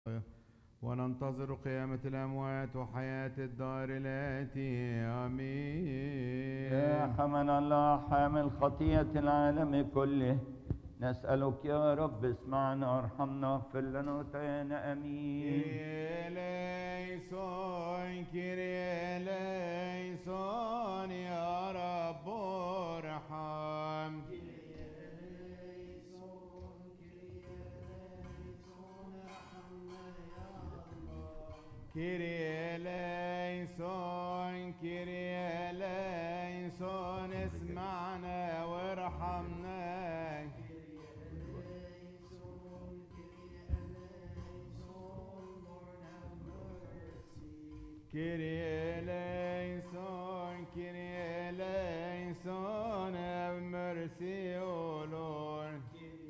وننتظر قيامة الأموات وحياة الدار الآتي آمين يا حمل الله حامل خطية العالم كله نسألك يا رب اسمعنا وارحمنا واغفر لنا وتعالى امين إليسون كيري إليسون يا رب ارحم كيري إليسون كيري إليسون اسمعنا وارحمنا كيري إليسون كيري إليسون have mercy O Lord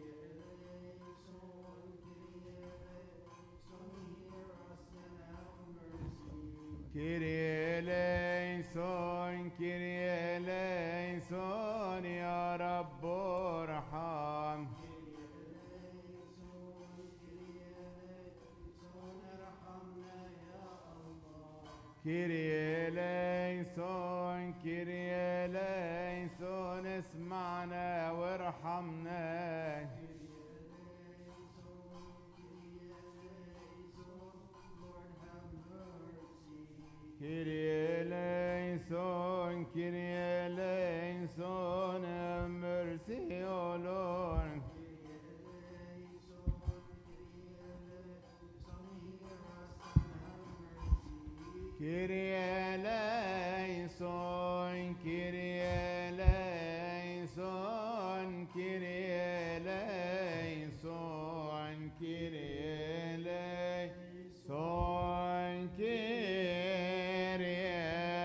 كيري إليسون كيري إليسون يا رب ارحم كيري إليسون كيري إليسون اسمعنا وارحمنا كيري إليسون كيري إليسون have mercy O Lord كيري إليسون كيري إليسون كيري إليسون كيري إليسون كيري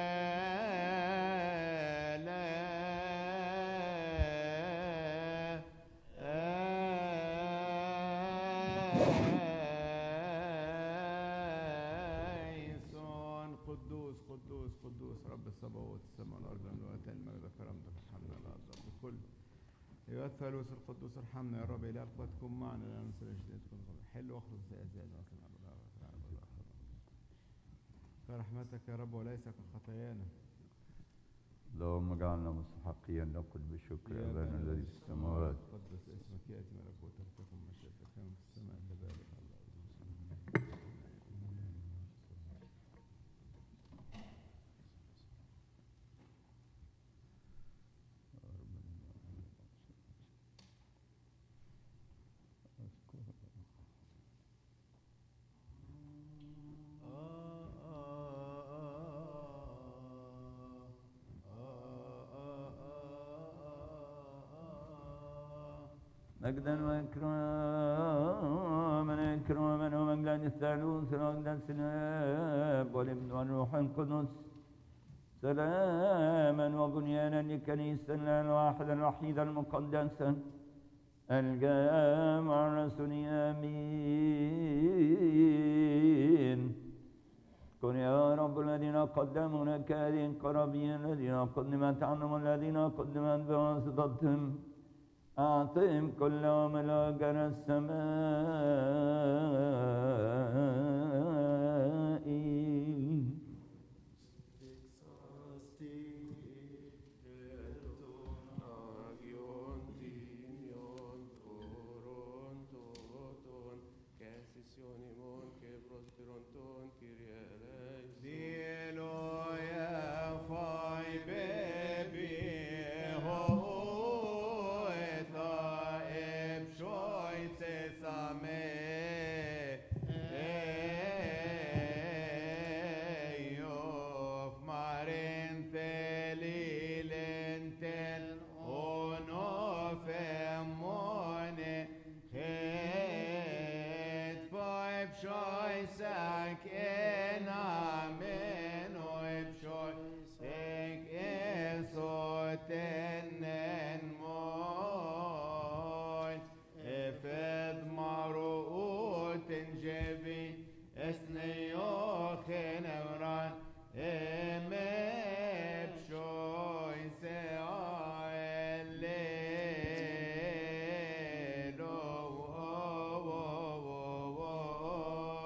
إليسون قدوس قدوس قدوس رب الصبوات السماء والارض والوقت المجد كرمتك ارحمنا لا الضرب بكل ايها الثالوث القدوس ارحمنا يا رب الى اقبتكم معنا لا ننسى جديدكم حل واخلص سيئات وكنا كرحمتك يا رب وليس كخطايانا اللهم اجعلنا مستحقين نقل بشكر يا ابانا الذي في السماوات قدس اسمك ياتي ملكوتك تكن مشيئتك كما في السماء كذلك على الارض مجدا واكراما اكراما ومجدا الثالوث ومجدا الاب والابن والروح القدس سلاما وبنيانا لكنيستنا الواحده الوحيده المقدسه الجامع الرسول امين كن يا رب الذين قدموا لك هذه القرابين الذين قدمت عنهم الذين قدمت بواسطتهم أعطهم كل ملاك السماء Cielo ya fai bebi ho eta eb shoy sesame Eyof marente lilenten onof emone het five shoy sak en amen oib shoy sak esotenen moy efed maruut jebi esne yochen evran emeb shoy se aelelo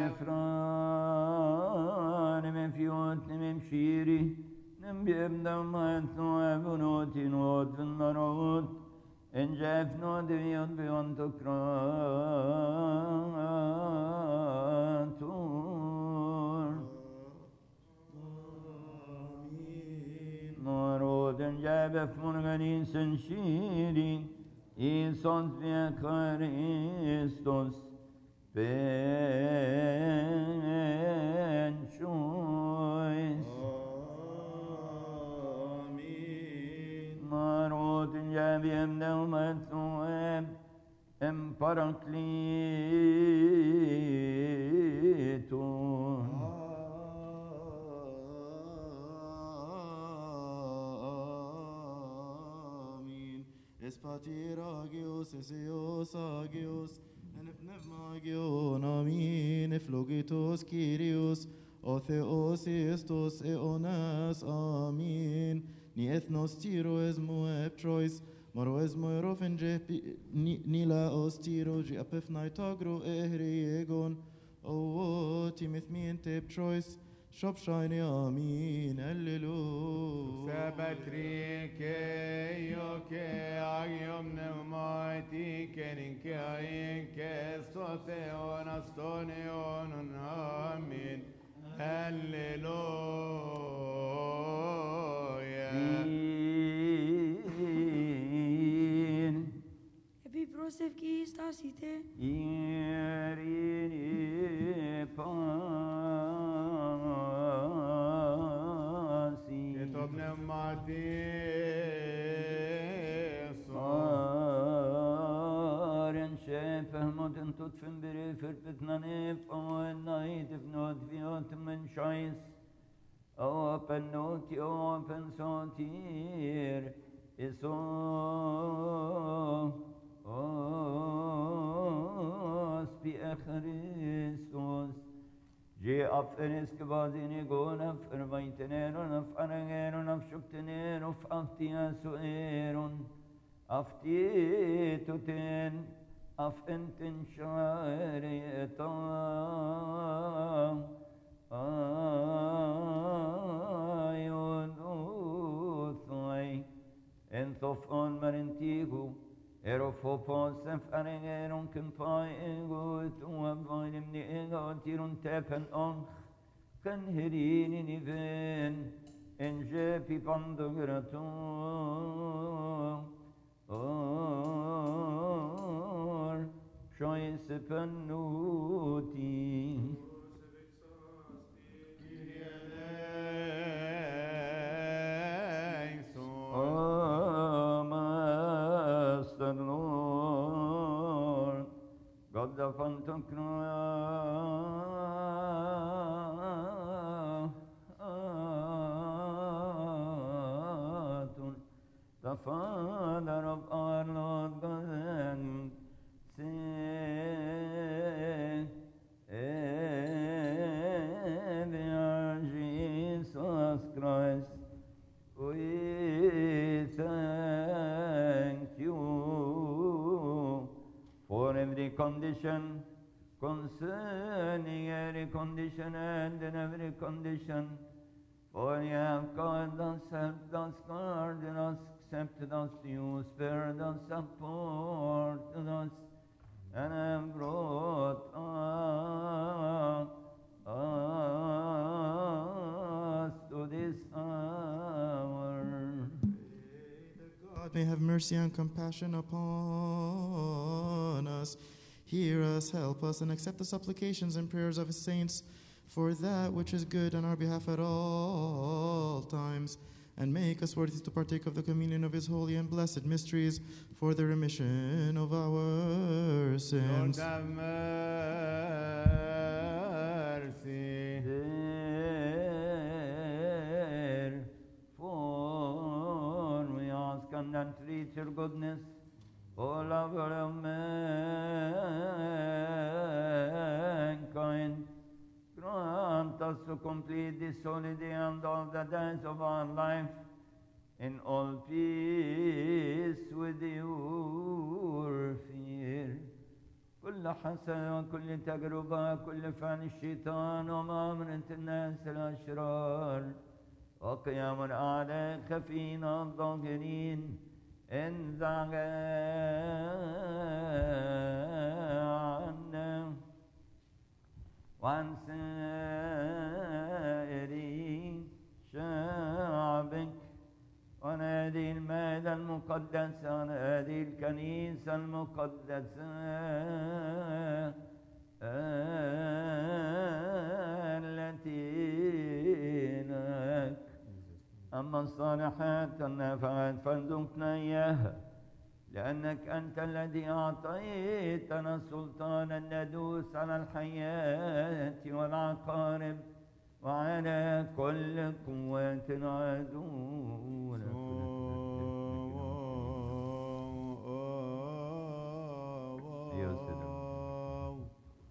نفران من فيوت من شيري نم بيبدا ما ثواب نوت نوت في النروت إن جاف نود بيوت بيون تكراتور نورود جاب فرغني سنشيري إيسون في كريستوس بين شويس Amin. نورود جاب يمنو مثواب ام باراكليتون Amin. Espatir agios, eseos agios, enepnevmagion, amin, eflogitos Kyrios, o theos estos eonas, amin, ni ethnos tiro esmo eptrois, maro esmo erofen jepi, ni, nila os tiro, gi apefnai tagro ehriegon, o timith mien teptrois, shop shine, amin, alleluia. Sabatri ke yo ke agiom pneumati ke ninke ayin ke stoteon astonion amin. Halleluja. Ien, Επί πρόσευκη στάσιτε, Irini pasi. Kitov pneumati Saren شافه مدن تدفن بري فربتنا نيف أو النايت فنوت فيوت من شايس أو بنوتي أو بنسوتير إسو أوس بأخريستوس جي أفرس كبازيني قول أفر بيتنير نفعنغير نفشكتنير أفتيا سؤير أفتيتتن أف أنتن شاريتا آيودوثوي En thofon marentigo Erofopos erfarengeron kun paego Tua vainem ni ega tirun tepen onch Kan herini ni ven En jepi pando grato Or Shoyse pennuti Oh, Master Lord, God the Pantocrator, the Father of our Lord God and Savior Jesus Christ. We thank you for every condition concerning every condition and in every condition. For you have guided us, helped us, guarded us, accepted us, you spared us, supported us, and have brought us, us to this hour. God may have mercy and compassion upon us. Hear us, help us, and accept the supplications and prayers of his saints for that which is good on our behalf at all times, and make us worthy to partake of the communion of his holy and blessed mysteries for the remission of our Lord sins. have mercy. Therefore, we ask and entreat your goodness, O lover of mankind. Grant us to complete this holiday and all the days of our life in all peace with your fear. كل كل حسد وكل تجربة وكل فعل الشيطان ومؤامرة الناس الأشرار وقيام الأعداء خفين الظاهرين انزع عنا وعن سائر شعبك وعن هذه المائدة المقدسة وعن هذه الكنيسة المقدسة التي لك أما الصالحات النافعات فارزقنا إياها لأنك أنت الذي أعطيتنا السلطان أن ندوس على الحياة والعقارب وعلى كل قوات العدو يا سلام.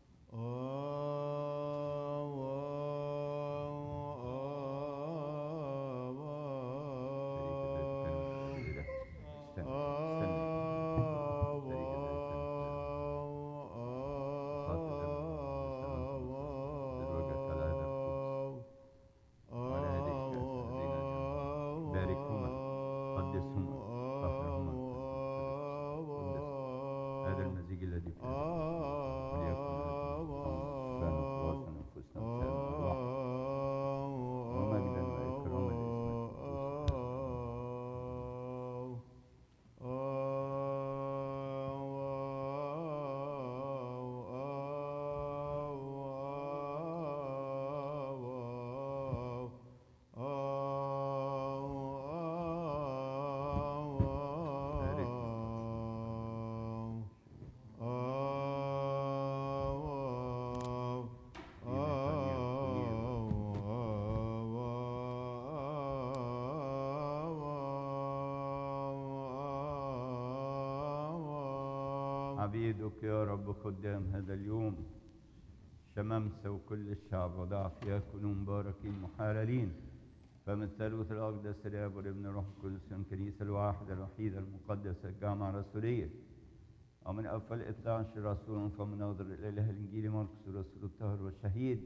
استنى استنى وعلى هذه الكأس الذين باركهما قدسهما طهرهما قدس هذا المزيج الذي في وليكن لنا وأنفسنا وسائر الأرواح ومجدا وإكراما لاسمك عبيدك يا رب خدام هذا اليوم شمامسة وكل الشعب وضع فيها كونوا مباركين محاللين فمن الثالوث الأقدس الآب والابن الروح القدس الكنيسة الواحدة الوحيدة المقدسة الجامعة الرسولية ومن أفضل 12 رسولا فمن ناظر الإله الإنجيل مرقس الرسول الطاهر والشهيد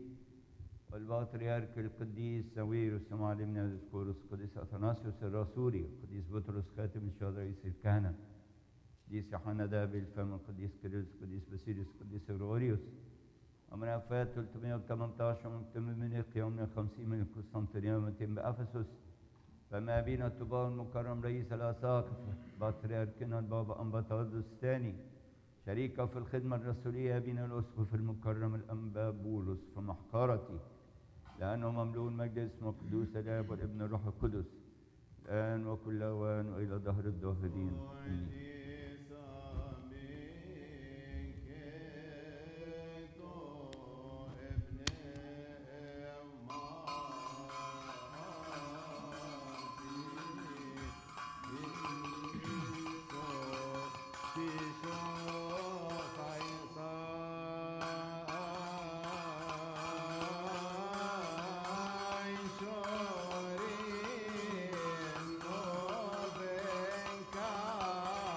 والبطريرك القديس سويرس ومعلمنا الاسكورس القديس اثناسيوس الرسولي القديس بطرس خاتم الشهداء رئيس الكهنه القديس يوحنا دابي الفم القديس كيرلس القديس باسيليوس القديس غريغوريوس ومن أفات 318 من تميمينيقيا ومن 50 من قسطنطينية ومن بأفسس فما بين الطباء المكرم رئيس الأساقفة بطريركنا البابا أنبطاردوس الثاني شريكة في الخدمة الرسولية بين الأسقف المكرم الأنبا بولس في محقرتي لأنه مملوء المجد اسمه قدوس الآب والابن الروح القدس الآن وكل أوان وإلى ظهر الداهرين آمين. Thank you.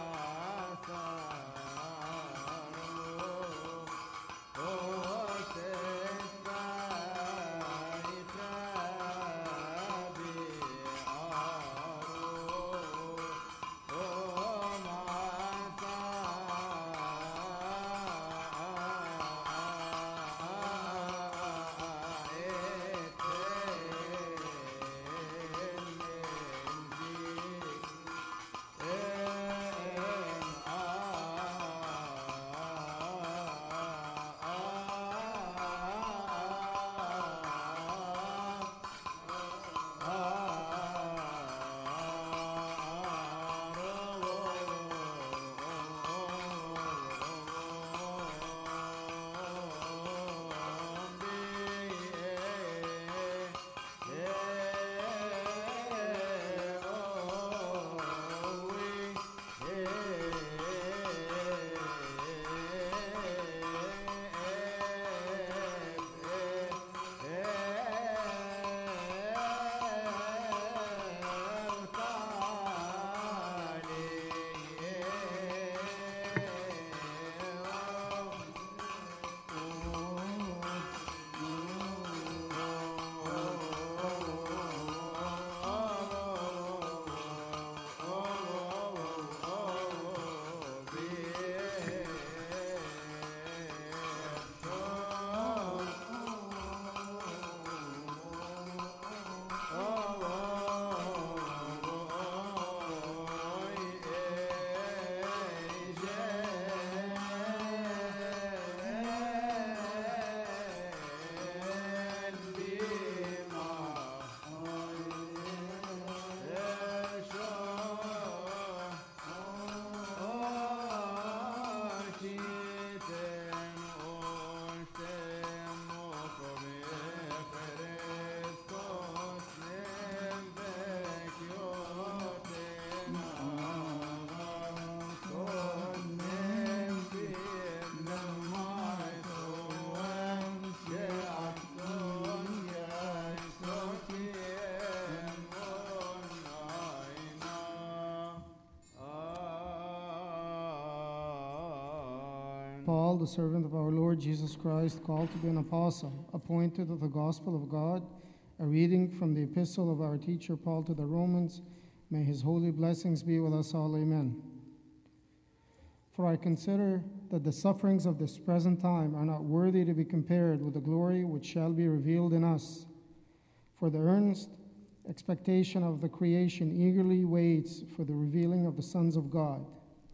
Paul, the servant of our Lord Jesus Christ, called to be an apostle, appointed to the gospel of God, a reading from the epistle of our teacher Paul to the Romans. May his holy blessings be with us all. Amen. For I consider that the sufferings of this present time are not worthy to be compared with the glory which shall be revealed in us. For the earnest expectation of the creation eagerly waits for the revealing of the sons of God.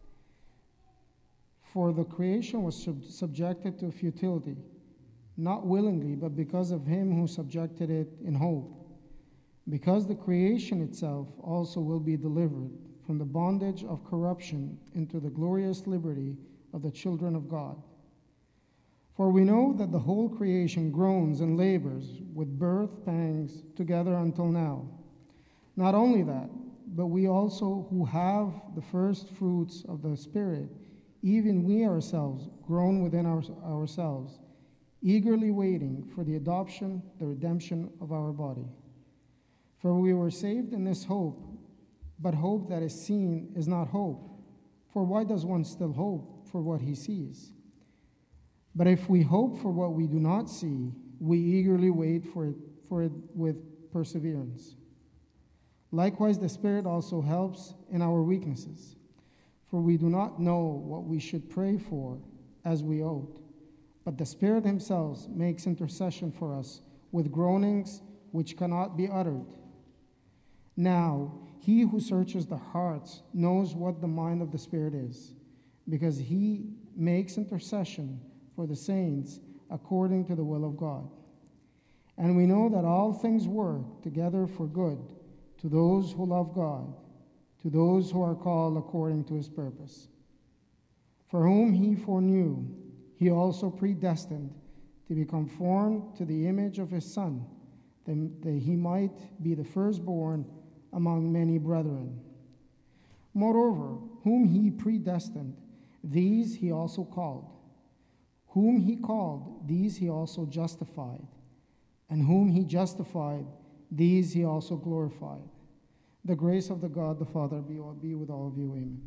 For the creation was sub- subjected to futility, not willingly, but because of him who subjected it in hope. Because the creation itself also will be delivered from the bondage of corruption into the glorious liberty of the children of God. For we know that the whole creation groans and labors with birth pangs together until now. Not only that, but we also who have the first fruits of the Spirit, even we ourselves groan within our, ourselves, eagerly waiting for the adoption, the redemption of our body. For we were saved in this hope, but hope that is seen is not hope. For why does one still hope for what he sees? But if we hope for what we do not see, we eagerly wait for it, for it with perseverance. Likewise, the Spirit also helps in our weaknesses, for we do not know what we should pray for as we ought. But the Spirit Himself makes intercession for us with groanings which cannot be uttered. Now, He who searches the hearts knows what the mind of the Spirit is, because He makes intercession for the saints according to the will of God. And we know that all things work together for good to those who love God, to those who are called according to his purpose. For whom he foreknew, he also predestined to be conformed to the image of his Son, that he might be the firstborn among many brethren. Moreover, whom he predestined, these he also called. Whom he called, these he also justified. And whom he justified, these he also glorified. The grace of the God the Father be, be with all of you. Amen.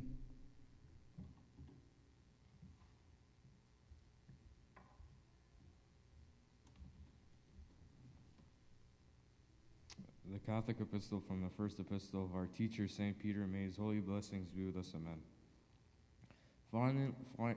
The Catholic Epistle from the first epistle of our teacher, St. Peter, may his holy blessings be with us. Amen. Finally, fi-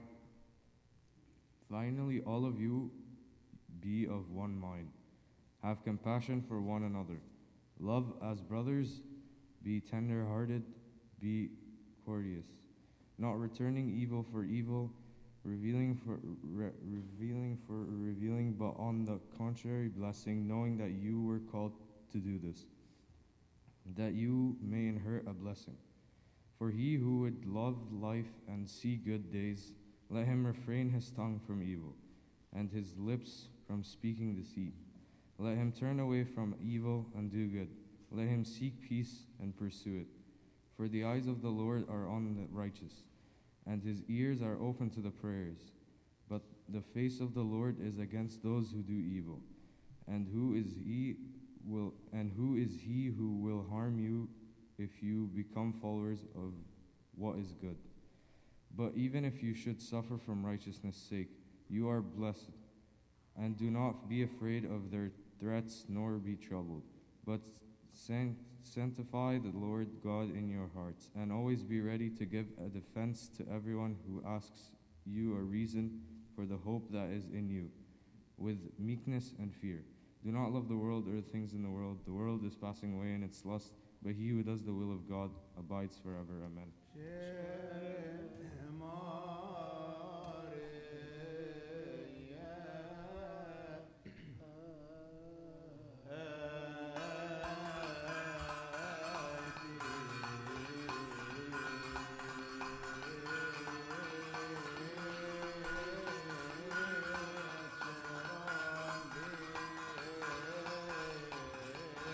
finally, all of you be of one mind. Have compassion for one another. Love as brothers. Be tender hearted. Be courteous. Not returning evil for evil, revealing for re- revealing for revealing, but on the contrary, blessing, knowing that you were called to do this, that you may inherit a blessing. For he who would love life and see good days, let him refrain his tongue from evil, and his lips from speaking deceit. Let him turn away from evil and do good. Let him seek peace and pursue it. For the eyes of the Lord are on the righteous, and his ears are open to the prayers. But the face of the Lord is against those who do evil. And who is he will and who is he who will harm you if you become followers of what is good? But even if you should suffer from righteousness' sake, you are blessed. And do not be afraid of their threats, nor be troubled, but san- sanctify the Lord God in your hearts, and always be ready to give a defense to everyone who asks you a reason for the hope that is in you, with meekness and fear. Do not love the world or the things in the world. The world is passing away in its lust, but he who does the will of God abides forever. Amen.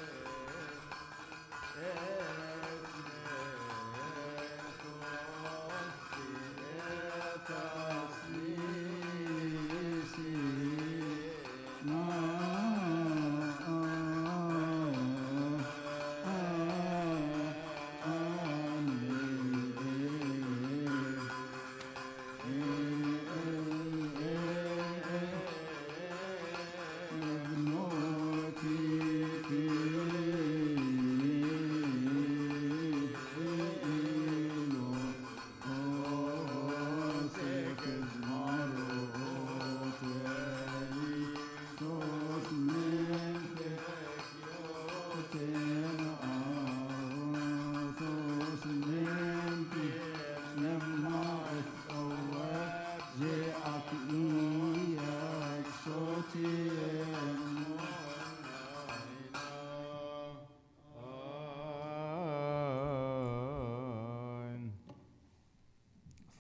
Esme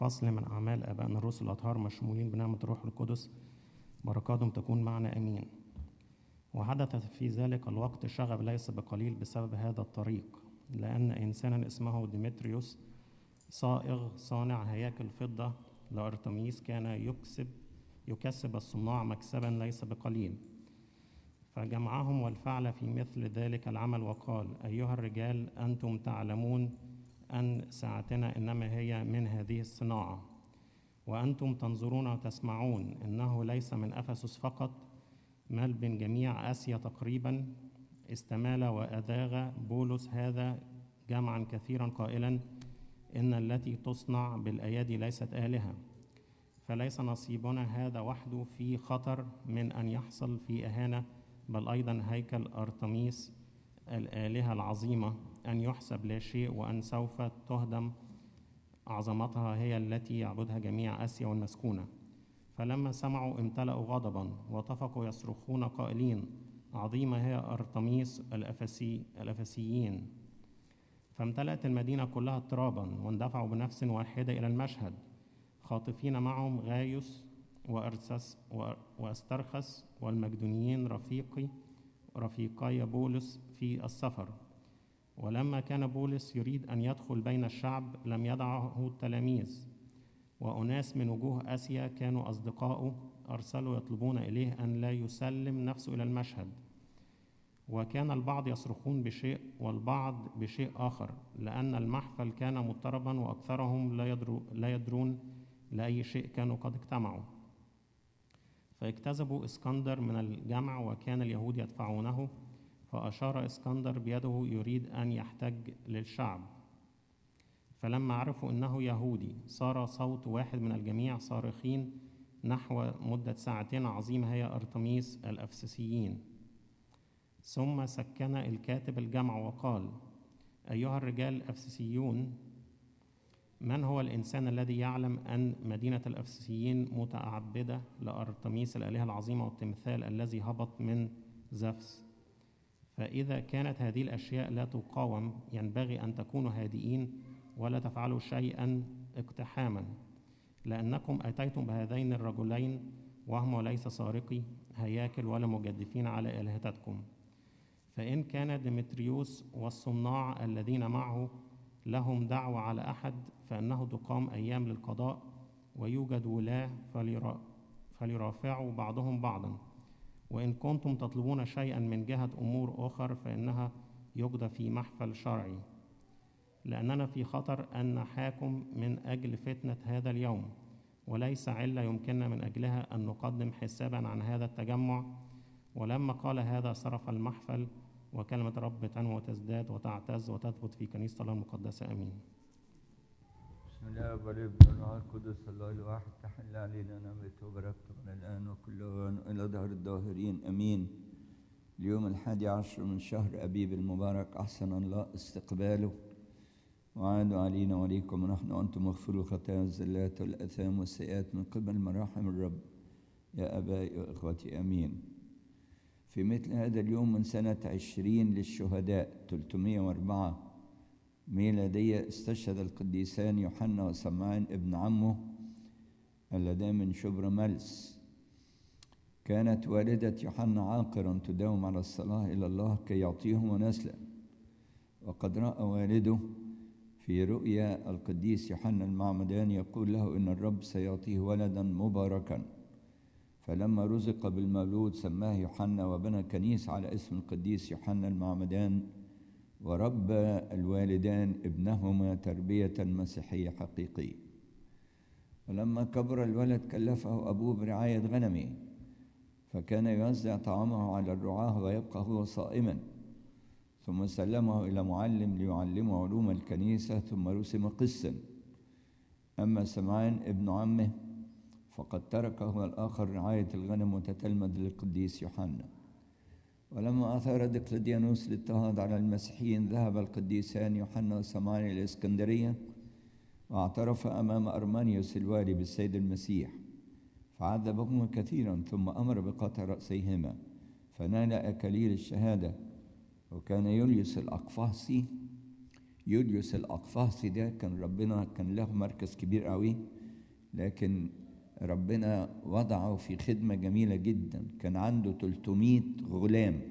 فصل من أعمال آبائنا الرسل الأطهار مشمولين بنعمة الروح القدس بركاتهم تكون معنا أمين وحدث في ذلك الوقت شغب ليس بقليل بسبب هذا الطريق لأن إنسانا اسمه ديمتريوس صائغ صانع هياكل فضة لأرتميس كان يكسب يكسب الصناع مكسبا ليس بقليل فجمعهم والفعل في مثل ذلك العمل وقال أيها الرجال أنتم تعلمون أن ساعتنا إنما هي من هذه الصناعة وأنتم تنظرون وتسمعون إنه ليس من أفسس فقط بل من جميع آسيا تقريبا استمال وأذاغ بولس هذا جمعا كثيرا قائلا إن التي تصنع بالأيادي ليست آلهة فليس نصيبنا هذا وحده في خطر من أن يحصل في إهانة بل أيضا هيكل أرتميس الآلهة العظيمة أن يحسب لا شيء وأن سوف تهدم عظمتها هي التي يعبدها جميع آسيا والمسكونة فلما سمعوا امتلأوا غضبا وطفقوا يصرخون قائلين عظيمة هي أرتميس الأفسي الأفسيين فامتلأت المدينة كلها اضطرابا واندفعوا بنفس واحدة إلى المشهد خاطفين معهم غايوس وأرسس وأسترخس والمجدونيين رفيقي رفيقي بولس في السفر ولما كان بولس يريد أن يدخل بين الشعب لم يدعه التلاميذ وأناس من وجوه آسيا كانوا أصدقاؤه أرسلوا يطلبون إليه أن لا يسلم نفسه إلى المشهد وكان البعض يصرخون بشيء والبعض بشيء آخر لأن المحفل كان مضطربا وأكثرهم لا, يدرو لا يدرون لأي شيء كانوا قد اجتمعوا فاجتذبوا اسكندر من الجمع وكان اليهود يدفعونه فأشار اسكندر بيده يريد أن يحتج للشعب فلما عرفوا أنه يهودي صار صوت واحد من الجميع صارخين نحو مدة ساعتين عظيمة هي أرتميس الأفسسيين ثم سكن الكاتب الجمع وقال أيها الرجال الأفسسيون من هو الإنسان الذي يعلم أن مدينة الأفسسيين متعبدة لأرتميس الآلهة العظيمة والتمثال الذي هبط من زفس فإذا كانت هذه الأشياء لا تقاوم ينبغي أن تكونوا هادئين ولا تفعلوا شيئا اقتحاما لأنكم أتيتم بهذين الرجلين وهما ليس سارقي هياكل ولا مجدفين على آلهتكم فإن كان ديمتريوس والصناع الذين معه لهم دعوة على أحد فإنه تقام أيام للقضاء ويوجد ولاة فليرا فليرافعوا بعضهم بعضا وإن كنتم تطلبون شيئا من جهة أمور أخر فإنها يقضى في محفل شرعي لأننا في خطر أن نحاكم من أجل فتنة هذا اليوم وليس علة يمكننا من أجلها أن نقدم حسابا عن هذا التجمع ولما قال هذا صرف المحفل وكلمة رب تنمو وتزداد وتعتز وتثبت في كنيسة الله المقدسة آمين بسم الله والابن والروح القدس الله الواحد تحل علينا نعمته وبركته من الآن وكل أوان إلى دهر الداهرين أمين اليوم الحادي عشر من شهر أبيب المبارك أحسن الله استقباله وعادوا علينا وعليكم ونحن وأنتم مغفروا خطايا الزلات والأثام والسيئات من قبل مراحم الرب يا أبائي وإخوتي أمين في مثل هذا اليوم من سنة عشرين للشهداء 304 ميلادية استشهد القديسان يوحنا وسمعان ابن عمه اللذان من شبر ملس كانت والدة يوحنا عاقرا تداوم على الصلاة إلى الله كي يعطيهم نسلا وقد رأى والده في رؤيا القديس يوحنا المعمدان يقول له إن الرب سيعطيه ولدا مباركا فلما رزق بالمولود سماه يوحنا وبنى كنيسة على اسم القديس يوحنا المعمدان وربى الوالدان ابنهما تربية مسيحية حقيقية ولما كبر الولد كلفه أبوه برعاية غنمه فكان يوزع طعامه على الرعاة ويبقى هو صائما ثم سلمه إلى معلم ليعلمه علوم الكنيسة ثم رسم قسا أما سمعان ابن عمه فقد ترك هو الآخر رعاية الغنم وتتلمذ للقديس يوحنا ولما أثار دقلديانوس الاضطهاد على المسيحيين ذهب القديسان يوحنا وسمعان إلى الإسكندرية واعترف أمام أرمانيوس الوالي بالسيد المسيح فعذبهما كثيرا ثم أمر بقطع رأسيهما فنال أكاليل الشهادة وكان يوليوس الأقفاصي يوليوس الأقفاصي ده كان ربنا كان له مركز كبير قوي لكن ربنا وضعه في خدمة جميلة جدا كان عنده 300 غلام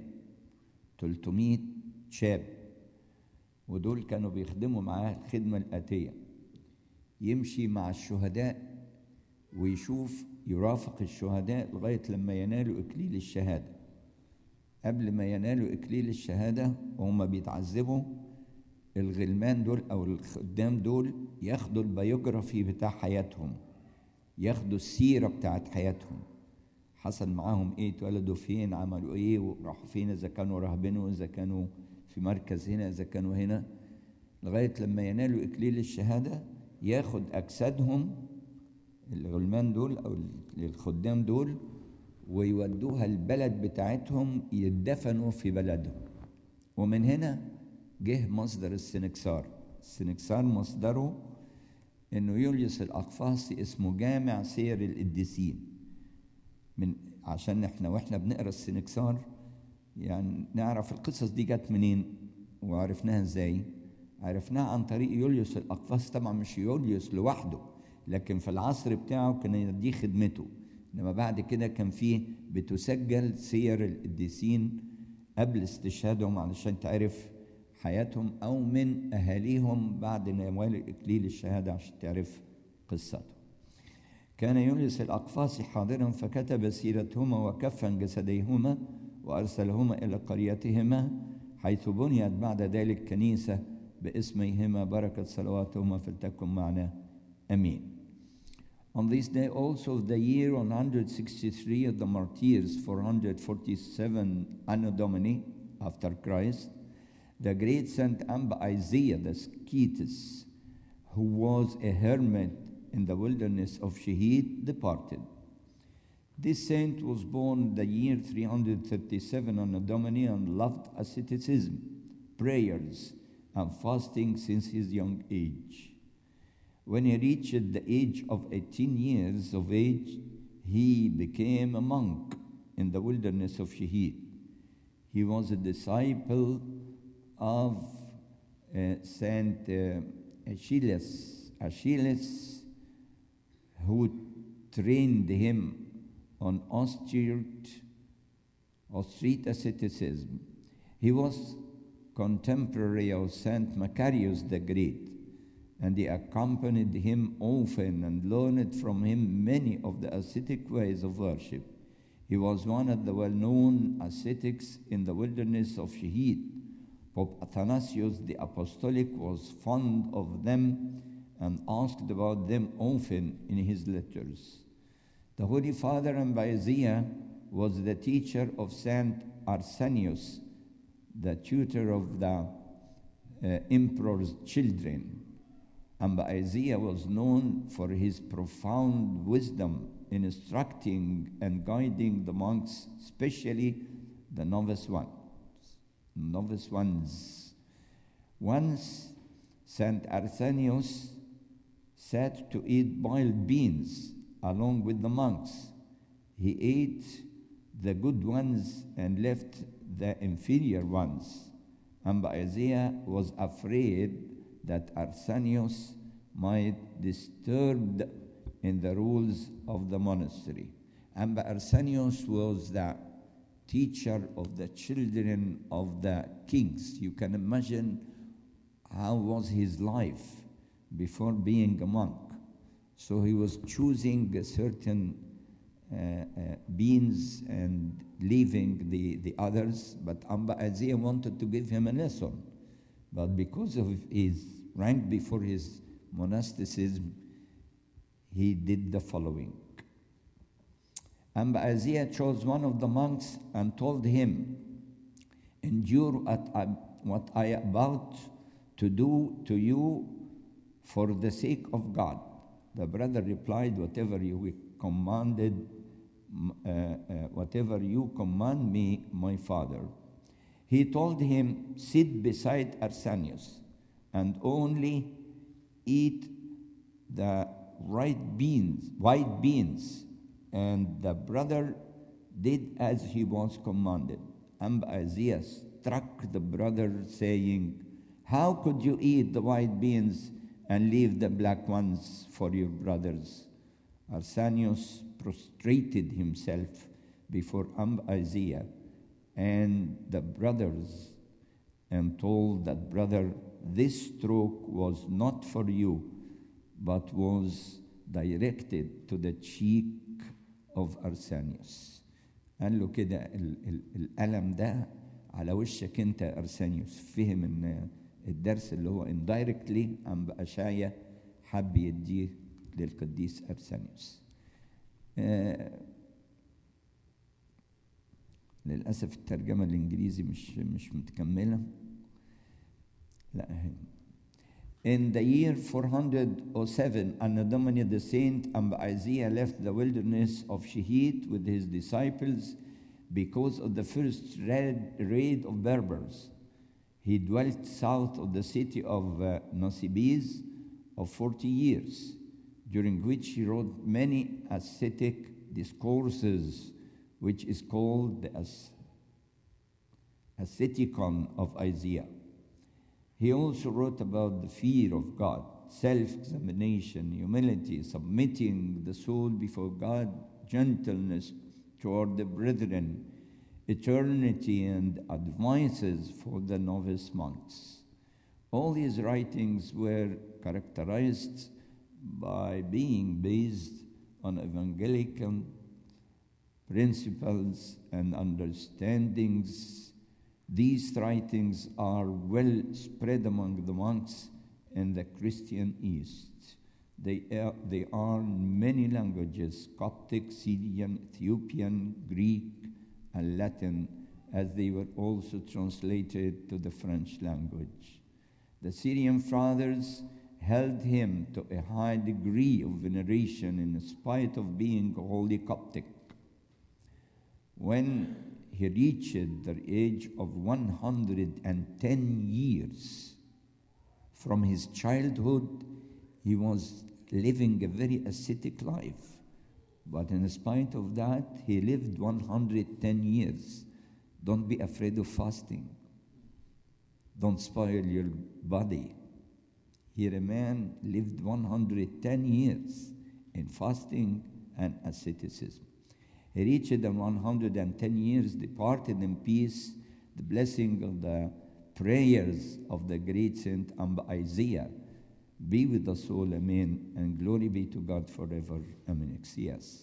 300 شاب ودول كانوا بيخدموا معاه الخدمة الآتية يمشي مع الشهداء ويشوف يرافق الشهداء لغاية لما ينالوا إكليل الشهادة قبل ما ينالوا إكليل الشهادة وهم بيتعذبوا الغلمان دول أو الخدام دول ياخدوا البيوجرافي بتاع حياتهم ياخدوا السيرة بتاعت حياتهم حصل معاهم ايه اتولدوا فين عملوا ايه وراحوا فين اذا كانوا راهبين اذا كانوا في مركز هنا اذا كانوا هنا لغاية لما ينالوا اكليل الشهادة ياخد اجسادهم الغلمان دول او الخدام دول ويودوها البلد بتاعتهم يدفنوا في بلدهم ومن هنا جه مصدر السنكسار السنكسار مصدره انه يوليوس الاقفاصي اسمه جامع سير القديسين من عشان احنا واحنا بنقرا السنكسار يعني نعرف القصص دي جت منين وعرفناها ازاي عرفناها عن طريق يوليوس الاقفاص طبعا مش يوليوس لوحده لكن في العصر بتاعه كان دي خدمته انما بعد كده كان فيه بتسجل سير القديسين قبل استشهادهم علشان تعرف حياتهم او من اهاليهم بعد نوال اكليل الشهاده عشان تعرف قصتهم كان يوليوس الأقفاصي حاضرا فكتب سيرتهما وكفا جسديهما وأرسلهما إلى قريتهما حيث بنيت بعد ذلك كنيسة باسميهما بركة صلواتهما فلتكن معنا أمين On this day also of the year 163 of the martyrs 447 Anno Domini after Christ the great Saint Isaiah the Scetus who was a hermit in the wilderness of Shahid departed. This saint was born the year 337 on a Domini and loved asceticism, prayers, and fasting since his young age. When he reached the age of 18 years of age, he became a monk in the wilderness of Shahid. He was a disciple of uh, Saint uh, Achilles. Achilles who trained him on austere, austere asceticism. He was contemporary of Saint Macarius the Great, and he accompanied him often and learned from him many of the ascetic ways of worship. He was one of the well-known ascetics in the wilderness of Shahid. Pope Athanasius the Apostolic was fond of them and asked about them often in his letters. The Holy Father Ambaizia was the teacher of Saint Arsenius, the tutor of the uh, emperor's children. Ambaizia was known for his profound wisdom in instructing and guiding the monks, especially the novice ones. Novice ones. Once Saint Arsenius sat to eat boiled beans along with the monks. He ate the good ones and left the inferior ones. Ambaizia was afraid that Arsenius might disturb in the rules of the monastery. Amba Arsenius was the teacher of the children of the kings. You can imagine how was his life before being a monk. So he was choosing a certain uh, uh, beings and leaving the, the others, but Amba Azia wanted to give him a lesson. But because of his rank before his monasticism, he did the following. Amba Azia chose one of the monks and told him, Endure at, uh, what I am about to do to you for the sake of God. The brother replied, Whatever you commanded, uh, uh, whatever you command me, my father. He told him, Sit beside Arsenius and only eat the right beans, white beans. And the brother did as he was commanded. Ambaziah struck the brother, saying, How could you eat the white beans and leave the black ones for your brothers? Arsenius prostrated himself before Isaiah and the brothers and told that brother, this stroke was not for you, but was directed to the cheek of Arsenius. قال له كده ال- ال- الألم ده على وشك أنت يا أرسانيوس فهم إن الدرس اللي هو indirectly عم بأشعيا حب يديه للقديس أرسانيوس. آه، للأسف الترجمة الإنجليزي مش مش متكملة. لا أهي. In the year 407, Anno Domini the saint and Isaiah left the wilderness of Shehit with his disciples because of the first raid, raid of Berbers. He dwelt south of the city of uh, Nosibis of 40 years, during which he wrote many ascetic discourses, which is called the As- Asceticon of Isaiah. He also wrote about the fear of God, self examination, humility, submitting the soul before God, gentleness toward the brethren, eternity, and advices for the novice monks. All his writings were characterized by being based on evangelical principles and understandings these writings are well spread among the monks in the Christian East. They are, they are in many languages Coptic, Syrian, Ethiopian, Greek, and Latin, as they were also translated to the French language. The Syrian fathers held him to a high degree of veneration in spite of being wholly Coptic. When he reached the age of 110 years. From his childhood, he was living a very ascetic life. But in spite of that, he lived 110 years. Don't be afraid of fasting. Don't spoil your body. Here, a man lived 110 years in fasting and asceticism. He reached the 110 years, departed in peace, the blessing of the prayers of the great Saint Amba Isaiah be with us all, amen, and glory be to God forever, amen. Yes.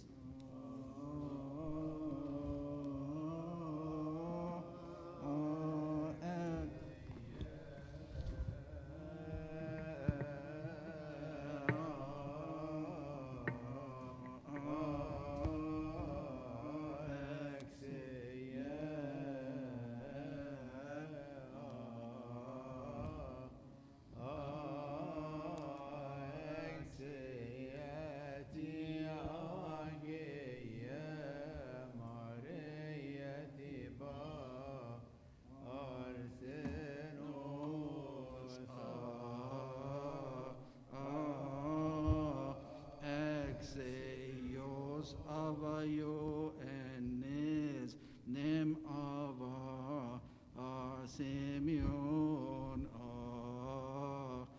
Exeos avayo enes nem ava a Simeon a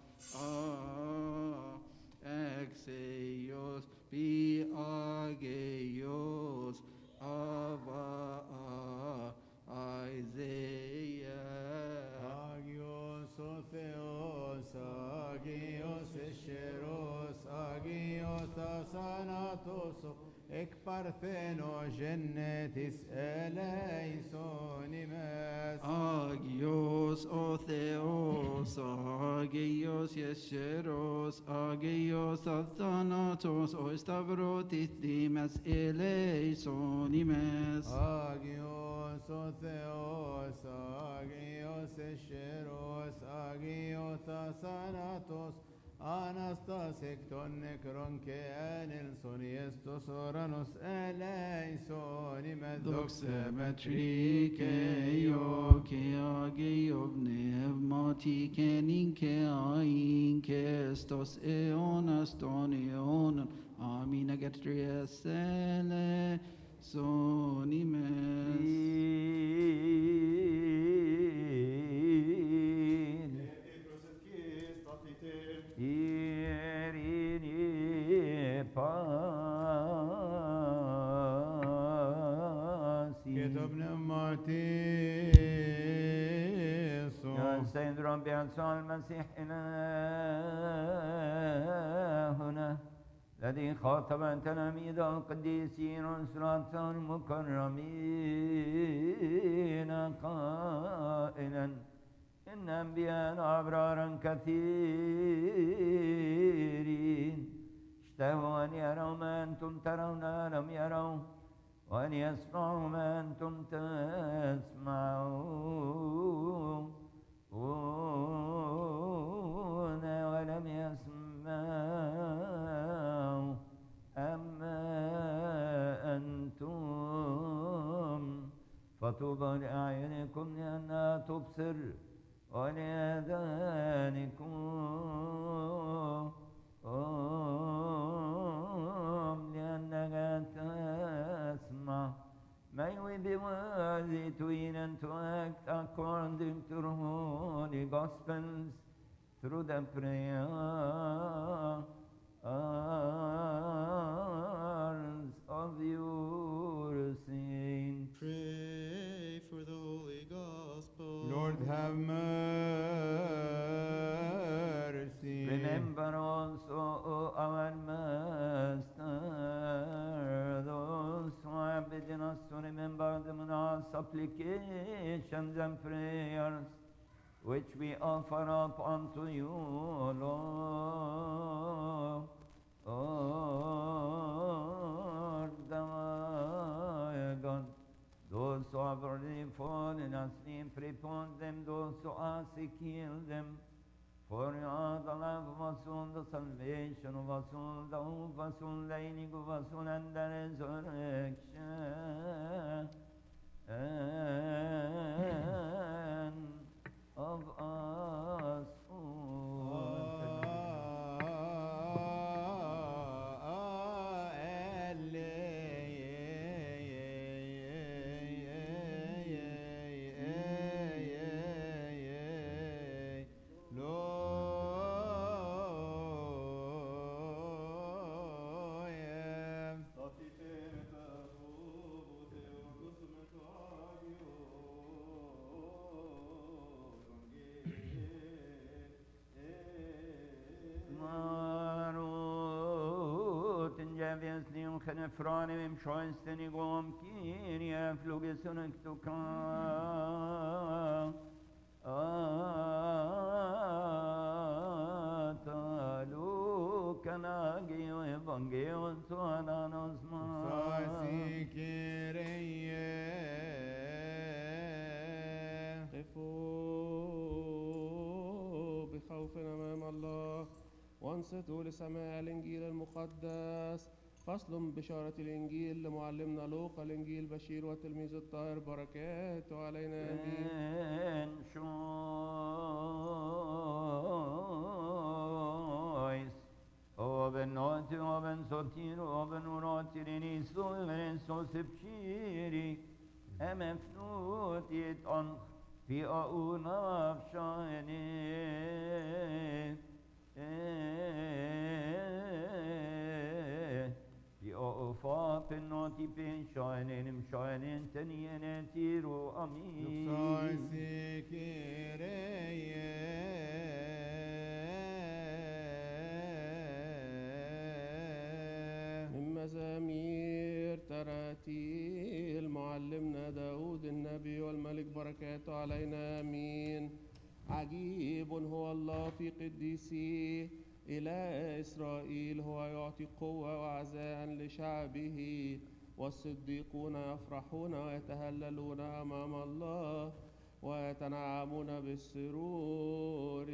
a Exeos bi ageos ava a Isaiah Agios o Theos, Agios Escheros, Agios Asanatos, Ek Partheno Genetis eleisonimes. Agios o Theos, Agios Yesheros, Agios Athanatos, O Stavrotis Dimas eleisonimes. Agios o Theos, Agios Escheros, Agios Asanatos, Anastasik ton nekron ke anilson Iestos oranos eleisonimes. Doxa matrike yo ke agio pneumati kenin ke ain ke stos eonas ton eonon amina getries ele sonimes. يا سيد ربي يسوع المسيح إلهنا الذي خاطب تلاميذ القديسين والصلاة المكرمين قائلا إن أنبياء أبرارا كثيرين اشتهوا أن يروا ما أنتم ترون لم يروا وأن يسمعوا ما أنتم تسمعون ولم يسمعوا أما أنتم فطوبى لأعينكم لأنها تبصر ولآذانكم لأنها تسمع May we be worthy to eat and to act according to the holy gospels through the prayers of your saints. Pray for the Holy Gospel. Lord have mercy. Remember also, O our Master, those who have bidden us to remember them in our supplications and prayers, which we offer up unto you, Lord. Lord, our God. Those who have already fallen asleep, prepare them, those who are sick, heal them. For you are the life of us all, the salvation of us all, the hope of us all, the healing of us all, and the resurrection and of us all. Marut in javias lium khenefrani vim shoinsteni gom kiria flugesunek tuka Atalu kanagio evangelion suananos ma قفوا بخوف أمام الله وانصتوا لسماع الإنجيل المقدس فصل بشارة الإنجيل لمعلمنا لوقا الإنجيل بشير وتلميذ الطاهر بركاته علينا آمين En choice Oven noti, oven sortir, oven urotir, in iso, en so sepshiri, em efnut yet on, fi auna shine, fi aufa penoti pen shine, em shine, tenien tiro amin. من مزامير تراتيل معلمنا داود النبي والملك بركاته علينا آمين عجيب هو الله في قديسيه إله إسرائيل هو يعطي قوة وعزاء لشعبه والصديقون يفرحون ويتهللون أمام الله ويتنعمون بالسرور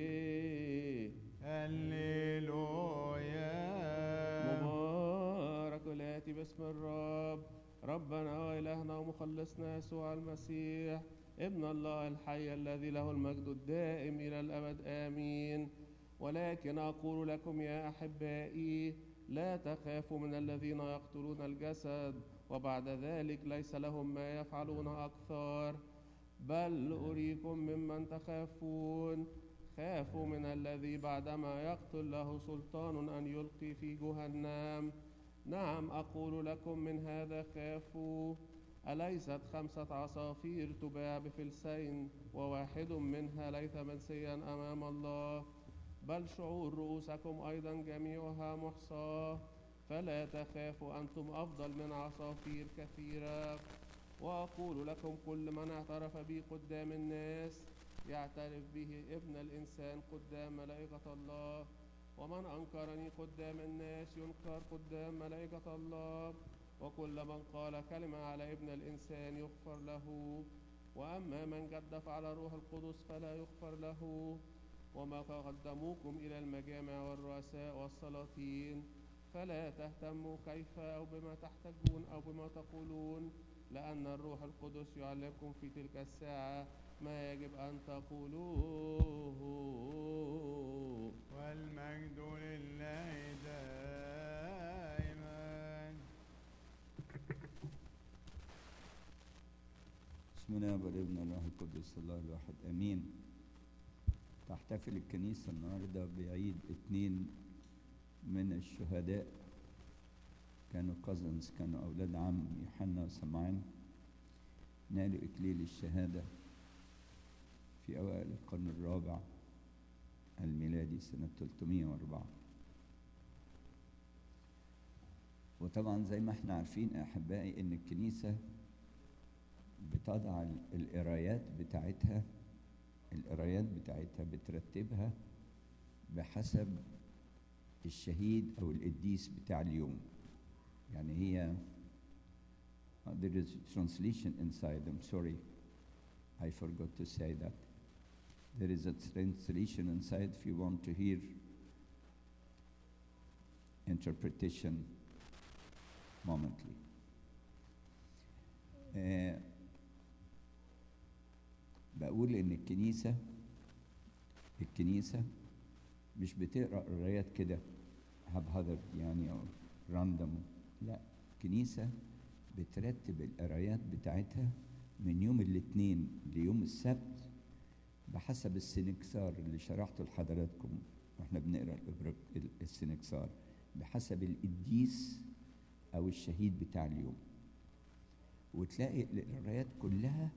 مبارك الآتي باسم الرب ربنا وإلهنا ومخلصنا يسوع المسيح ابن الله الحي الذي له المجد الدائم إلى الأبد آمين ولكن أقول لكم يا أحبائي لا تخافوا من الذين يقتلون الجسد وبعد ذلك ليس لهم ما يفعلون أكثر بل أريكم ممن تخافون خافوا من الذي بعدما يقتل له سلطان أن يلقي في جهنم نعم أقول لكم من هذا خافوا أليست خمسة عصافير تباع بفلسين وواحد منها ليس منسيا أمام الله بل شعور رؤوسكم أيضا جميعها محصاة فلا تخافوا أنتم أفضل من عصافير كثيرة وأقول لكم كل من اعترف بي قدام الناس يعترف به ابن الإنسان قدام ملائكة الله ومن أنكرني قدام الناس ينكر قدام ملائكة الله وكل من قال كلمة على ابن الإنسان يغفر له وأما من جدف على روح القدس فلا يغفر له وما قدموكم إلى المجامع والرؤساء والسلاطين فلا تهتموا كيف أو بما تحتجون أو بما تقولون لأن الروح القدس يعلمكم في تلك الساعة ما يجب أن تقولوه والمجد لله دائما اسمنا والابن والروح القدس الله الواحد امين تحتفل الكنيسة النهاردة بعيد اتنين من الشهداء كانوا كازنز كانوا أولاد عم يوحنا وسمعان نالوا إكليل الشهادة في أوائل القرن الرابع الميلادي سنة 304 وطبعا زي ما احنا عارفين أحبائي إن الكنيسة بتضع ال- القرايات بتاعتها القرايات بتاعتها بترتبها بحسب الشهيد أو القديس بتاع اليوم يعني هي uh, there is translation inside I'm sorry I forgot to say that there is a translation inside if you want to hear interpretation momently آه بقول ان الكنيسة الكنيسة مش بتقرأ قرايات كده هبهدر يعني او راندوم لا الكنيسة بترتب القرايات بتاعتها من يوم الاثنين ليوم السبت بحسب السنكسار اللي شرحته لحضراتكم واحنا بنقرا الإبرك- ال- السنكسار بحسب القديس او الشهيد بتاع اليوم وتلاقي القرايات كلها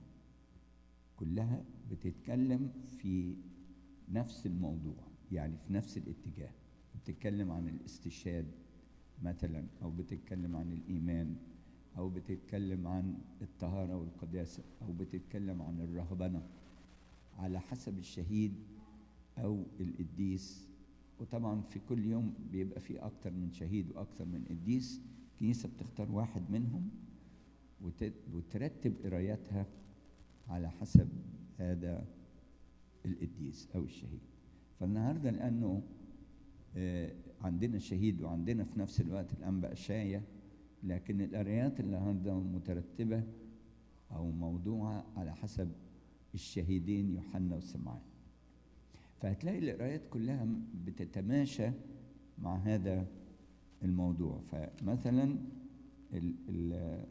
كلها بتتكلم في نفس الموضوع يعني في نفس الاتجاه بتتكلم عن الاستشهاد مثلا او بتتكلم عن الايمان او بتتكلم عن الطهاره والقداسه او بتتكلم عن الرهبنه على حسب الشهيد او القديس وطبعا في كل يوم بيبقى في اكتر من شهيد واكتر من قديس الكنيسه بتختار واحد منهم وت- وترتب قراياتها على حسب هذا القديس او الشهيد فالنهارده لانه آه، عندنا شهيد وعندنا في نفس الوقت الانبا اشعيا لكن القرايات النهارده مترتبه او موضوعه على حسب الشهيدين يوحنا وسمعان فهتلاقي القرايات كلها بتتماشى مع هذا الموضوع فمثلا ال- ال-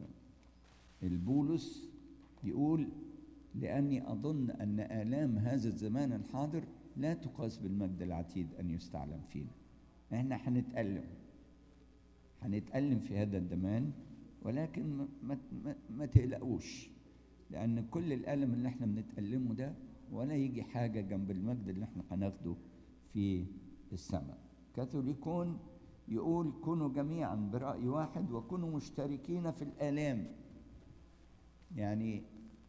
البولس يقول لأني أظن أن آلام هذا الزمان الحاضر لا تقاس بالمجد العتيد أن يستعلم فينا احنا هنتألم هنتألم في هذا الزمان ولكن ما, ما, ما, ما تقلقوش لأن كل الألم اللي احنا بنتألمه ده ولا يجي حاجة جنب المجد اللي احنا هناخده في السماء كاثوليكون يقول كونوا جميعا برأي واحد وكونوا مشتركين في الآلام يعني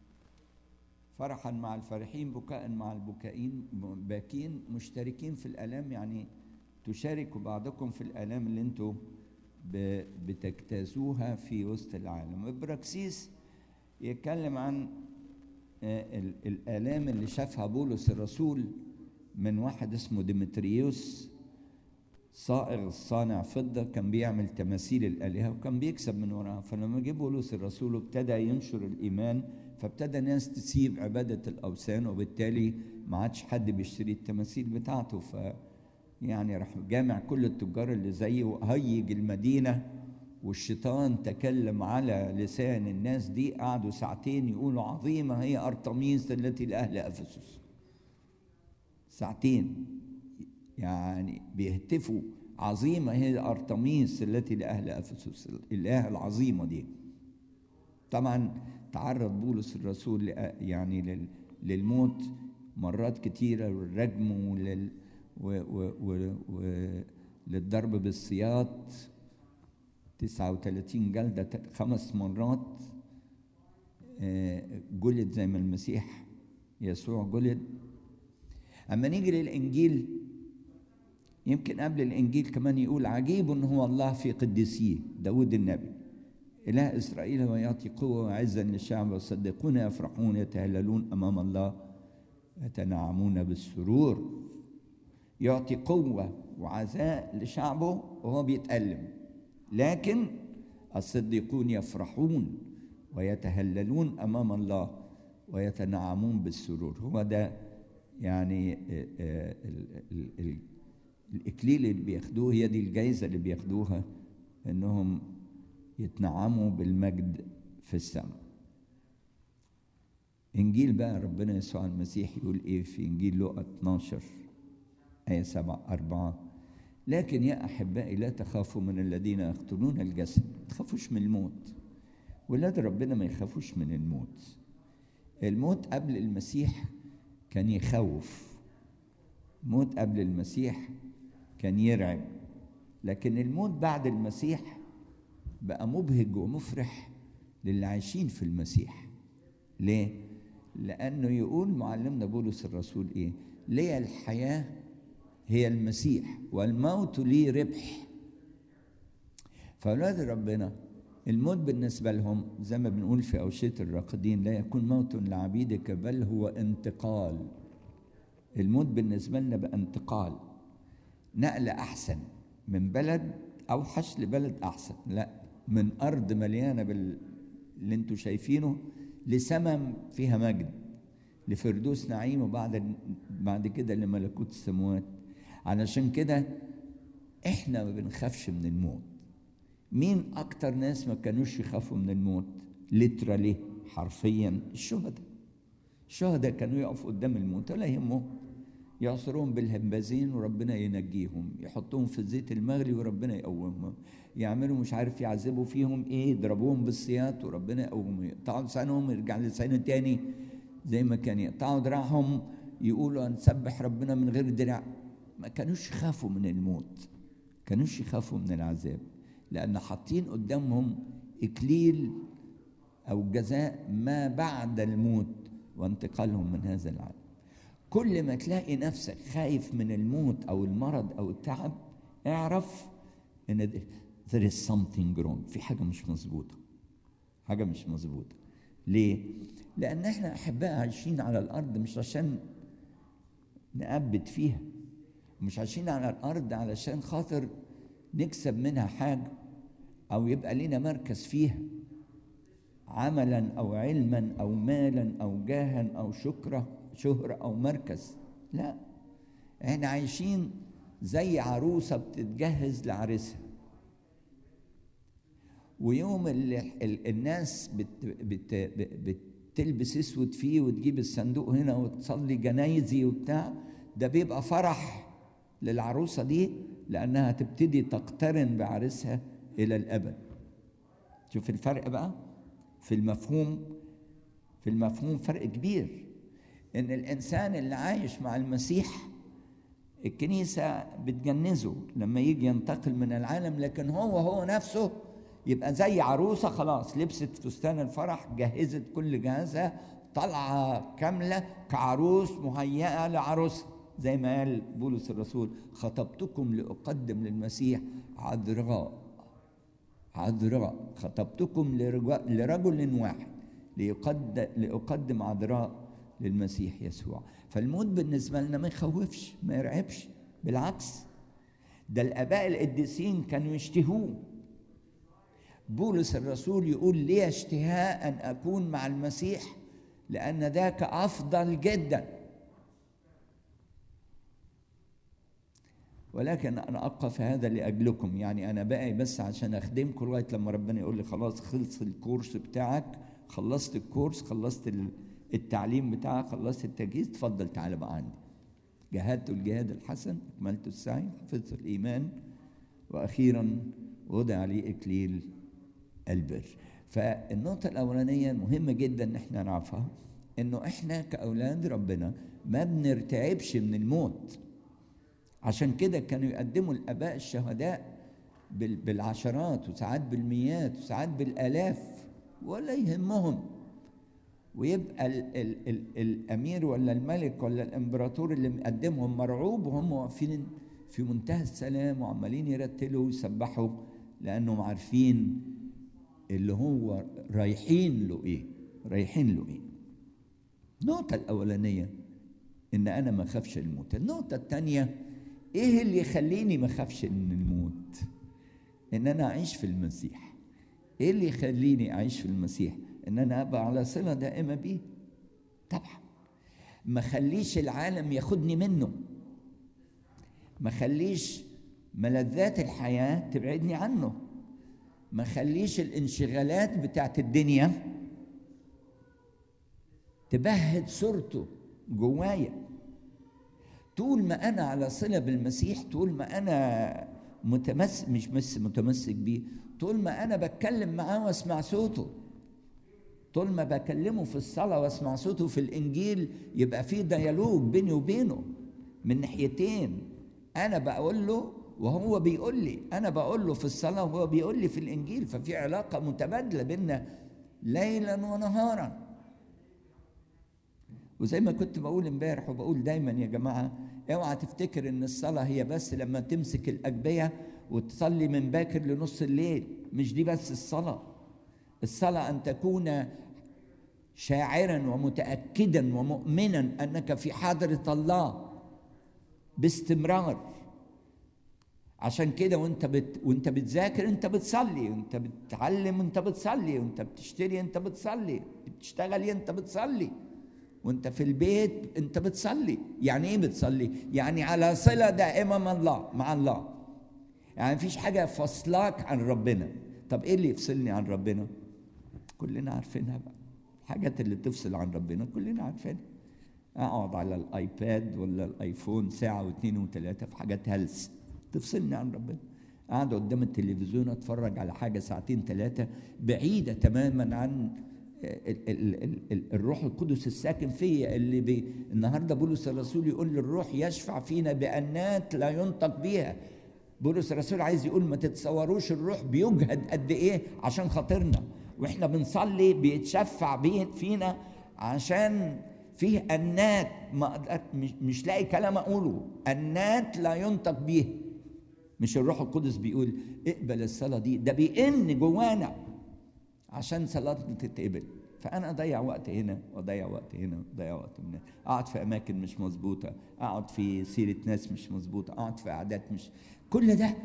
فرحا مع الفرحين بكاء مع البكائين باكين مشتركين في الآلام يعني تشاركوا بعضكم في الآلام اللي انتوا ب- بتجتازوها في وسط العالم إبراكسيس يتكلم عن آه، ال- الآلام اللي شافها بولس الرسول من واحد اسمه ديمتريوس صائغ صانع فضة كان بيعمل تماثيل الآلهة وكان بيكسب من وراها فلما جه بولس الرسول ابتدى ينشر الإيمان فابتدى الناس تسيب عبادة الأوثان وبالتالي ما عادش حد بيشتري التماثيل بتاعته ف يعني راح جامع كل التجار اللي زيه وهيج المدينة والشيطان تكلم على لسان الناس دي قعدوا ساعتين يقولوا عظيمة هي أرطميس التي لأهل أفسس ساعتين يعني بيهتفوا عظيمة هي أرطميس التي لأهل أفسس الإله العظيمة دي طبعا تعرض بولس الرسول لأ- يعني لل- للموت مرات كتيرة والرجم ولل و و و و للضرب بالسياط 39 جلدة ت- خمس مرات آه، جلد زي ما المسيح يسوع جلد أما نيجي للإنجيل يمكن قبل الإنجيل كمان يقول عجيب هو الله في قديسيه داود النبي إله إسرائيل هو يعطي قوة وعزا للشعب والصديقون يفرحون يتهللون أمام الله يتنعمون بالسرور يعطي قوة وعزاء لشعبه وهو بيتألم لكن الصديقون يفرحون ويتهللون أمام الله ويتنعمون بالسرور هو ده يعني آه، آه، ال- ال- ال- الإكليل اللي بياخدوه هي دي الجايزة اللي بياخدوها إنهم يتنعموا بالمجد في السماء إنجيل بقى ربنا يسوع المسيح يقول إيه في إنجيل لوقا 12 آية 7 4 لكن يا أحبائي لا تخافوا من الذين يقتلون الجسد ما تخافوش من الموت ولاد ربنا ما يخافوش من الموت الموت قبل المسيح كان يخوف موت قبل المسيح كان يرعب لكن الموت بعد المسيح بقى مبهج ومفرح للي عايشين في المسيح ليه لانه يقول معلمنا بولس الرسول ايه لي الحياه هي المسيح والموت لي ربح فاولاد ربنا الموت بالنسبه لهم زي ما بنقول في اوشيه الراقدين لا يكون موت لعبيدك بل هو انتقال الموت بالنسبه لنا بقى انتقال نقله احسن من بلد اوحش لبلد احسن لا من ارض مليانه بال اللي انتوا شايفينه لسمم فيها مجد لفردوس نعيم وبعد بعد كده لملكوت السماوات علشان كده احنا ما بنخافش من الموت مين اكتر ناس ما كانوش يخافوا من الموت لترالي حرفيا الشهداء الشهداء كانوا يقفوا قدام الموت ولا يهمهم يعصرون بالهمبازين وربنا ينجيهم يحطوهم في الزيت المغلي وربنا يقومهم يعملوا مش عارف يعذبوا فيهم ايه يضربوهم بالسياط وربنا يقومهم يقطعوا لسانهم يرجع لسانه تاني زي ما كان يقطعوا دراعهم يقولوا هنسبح ربنا من غير دراع ما كانوش يخافوا من الموت كانوش يخافوا من العذاب لأن حاطين قدامهم إكليل أو جزاء ما بعد الموت وانتقالهم من هذا العالم كل ما تلاقي نفسك خايف من الموت أو المرض أو التعب اعرف إن there is something wrong في حاجة مش مظبوطة حاجة مش مظبوطة ليه؟ لأن احنا أحباء عايشين على الأرض مش عشان نأبد فيها مش عايشين على الأرض علشان خاطر نكسب منها حاجة أو يبقى لنا مركز فيها عملا أو علما أو مالا أو جاها أو شكرة شهرة أو مركز لا احنا عايشين زي عروسة بتتجهز لعريسها ويوم اللي ال- الناس بت بت بتلبس اسود فيه وتجيب الصندوق هنا وتصلي جنايزي وبتاع ده بيبقى فرح للعروسه دي لانها تبتدي تقترن بعريسها الى الابد شوف الفرق بقى في المفهوم في المفهوم فرق كبير ان الانسان اللي عايش مع المسيح الكنيسه بتجنزه لما يجي ينتقل من العالم لكن هو هو نفسه يبقى زي عروسه خلاص لبست فستان الفرح جهزت كل جهازها طالعه كامله كعروس مهيئه لعروسها زي ما قال بولس الرسول خطبتكم لاقدم للمسيح عذراء عذراء خطبتكم لرجل, لرجل واحد ليقدم لاقدم عذراء للمسيح يسوع فالموت بالنسبه لنا ما يخوفش ما يرعبش بالعكس ده الاباء القديسين كانوا يشتهوه بولس الرسول يقول لي اشتهاء ان اكون مع المسيح لان ذاك افضل جدا ولكن انا ابقى في هذا لاجلكم يعني انا باقي بس عشان اخدمكم لغايه لما ربنا يقول لي خلاص خلص الكورس بتاعك خلصت الكورس خلصت التعليم بتاعك خلصت التجهيز تفضل تعالى بقى عندي جاهدت الجهاد الحسن اكملت السعي حفظت الايمان واخيرا وضع لي اكليل البر فالنقطة الأولانية مهمة جدا إن احنا نعرفها إنه احنا كأولاد ربنا ما بنرتعبش من الموت عشان كده كانوا يقدموا الآباء الشهداء بال- بالعشرات وساعات بالمئات وساعات بالآلاف ولا يهمهم ويبقى ال ال ال الامير ولا الملك ولا الامبراطور اللي مقدمهم مرعوب وهم واقفين في منتهى السلام وعمالين يرتلوا ويسبحوا لانهم عارفين اللي هو رايحين له ايه رايحين له ايه النقطة الأولانية إن أنا ما أخافش الموت، النقطة الثانية إيه اللي يخليني ما أخافش من الموت؟ إن أنا أعيش في المسيح. إيه اللي يخليني أعيش في المسيح؟ إن أنا أبقى على صلة دائمة بيه. طبعا. ما خليش العالم ياخدني منه. ما خليش ملذات الحياة تبعدني عنه. ما خليش الانشغالات بتاعت الدنيا تبهد صورته جوايا طول ما انا على صله بالمسيح طول ما انا متمسك مش بس متمسك بيه طول ما انا بتكلم معاه واسمع صوته طول ما بكلمه في الصلاه واسمع صوته في الانجيل يبقى في ديالوج بيني وبينه من ناحيتين انا بقول له وهو بيقول لي انا بقول له في الصلاه وهو بيقول لي في الانجيل ففي علاقه متبادله بيننا ليلا ونهارا وزي ما كنت بقول امبارح وبقول دايما يا جماعه اوعى تفتكر ان الصلاه هي بس لما تمسك الاجبيه وتصلي من باكر لنص الليل مش دي بس الصلاه الصلاه ان تكون شاعرا ومتاكدا ومؤمنا انك في حضره الله باستمرار عشان كده وانت بت... وانت بتذاكر انت بتصلي وانت بتتعلم انت بتصلي وانت بتشتري انت بتصلي بتشتغل انت بتصلي وانت في البيت انت بتصلي يعني ايه بتصلي يعني على صله دائمه مع الله مع الله يعني مفيش حاجه فصلاك عن ربنا طب ايه اللي يفصلني عن ربنا كلنا عارفينها بقى الحاجات اللي تفصل عن ربنا كلنا عارفينها اقعد على الايباد ولا الايفون ساعه واثنين وثلاثه في حاجات هلس تفصلني عن ربنا قاعد قدام التلفزيون اتفرج على حاجه ساعتين ثلاثه بعيده تماما عن ال ال ال ال الروح القدس الساكن فيا اللي بي النهارده بولس الرسول يقول للروح يشفع فينا بانات لا ينطق بيها بولس الرسول عايز يقول ما تتصوروش الروح بيجهد قد ايه عشان خاطرنا واحنا بنصلي بيتشفع بيه فينا عشان فيه انات ما مش, مش لاقي كلام اقوله انات لا ينطق بيها مش الروح القدس بيقول اقبل الصلاه دي ده بيئن جوانا عشان صلاتنا تتقبل فانا اضيع وقت هنا واضيع وقت هنا واضيع وقت هنا اقعد في اماكن مش مظبوطه اقعد في سيره ناس مش مظبوطه اقعد في قعدات مش كل ده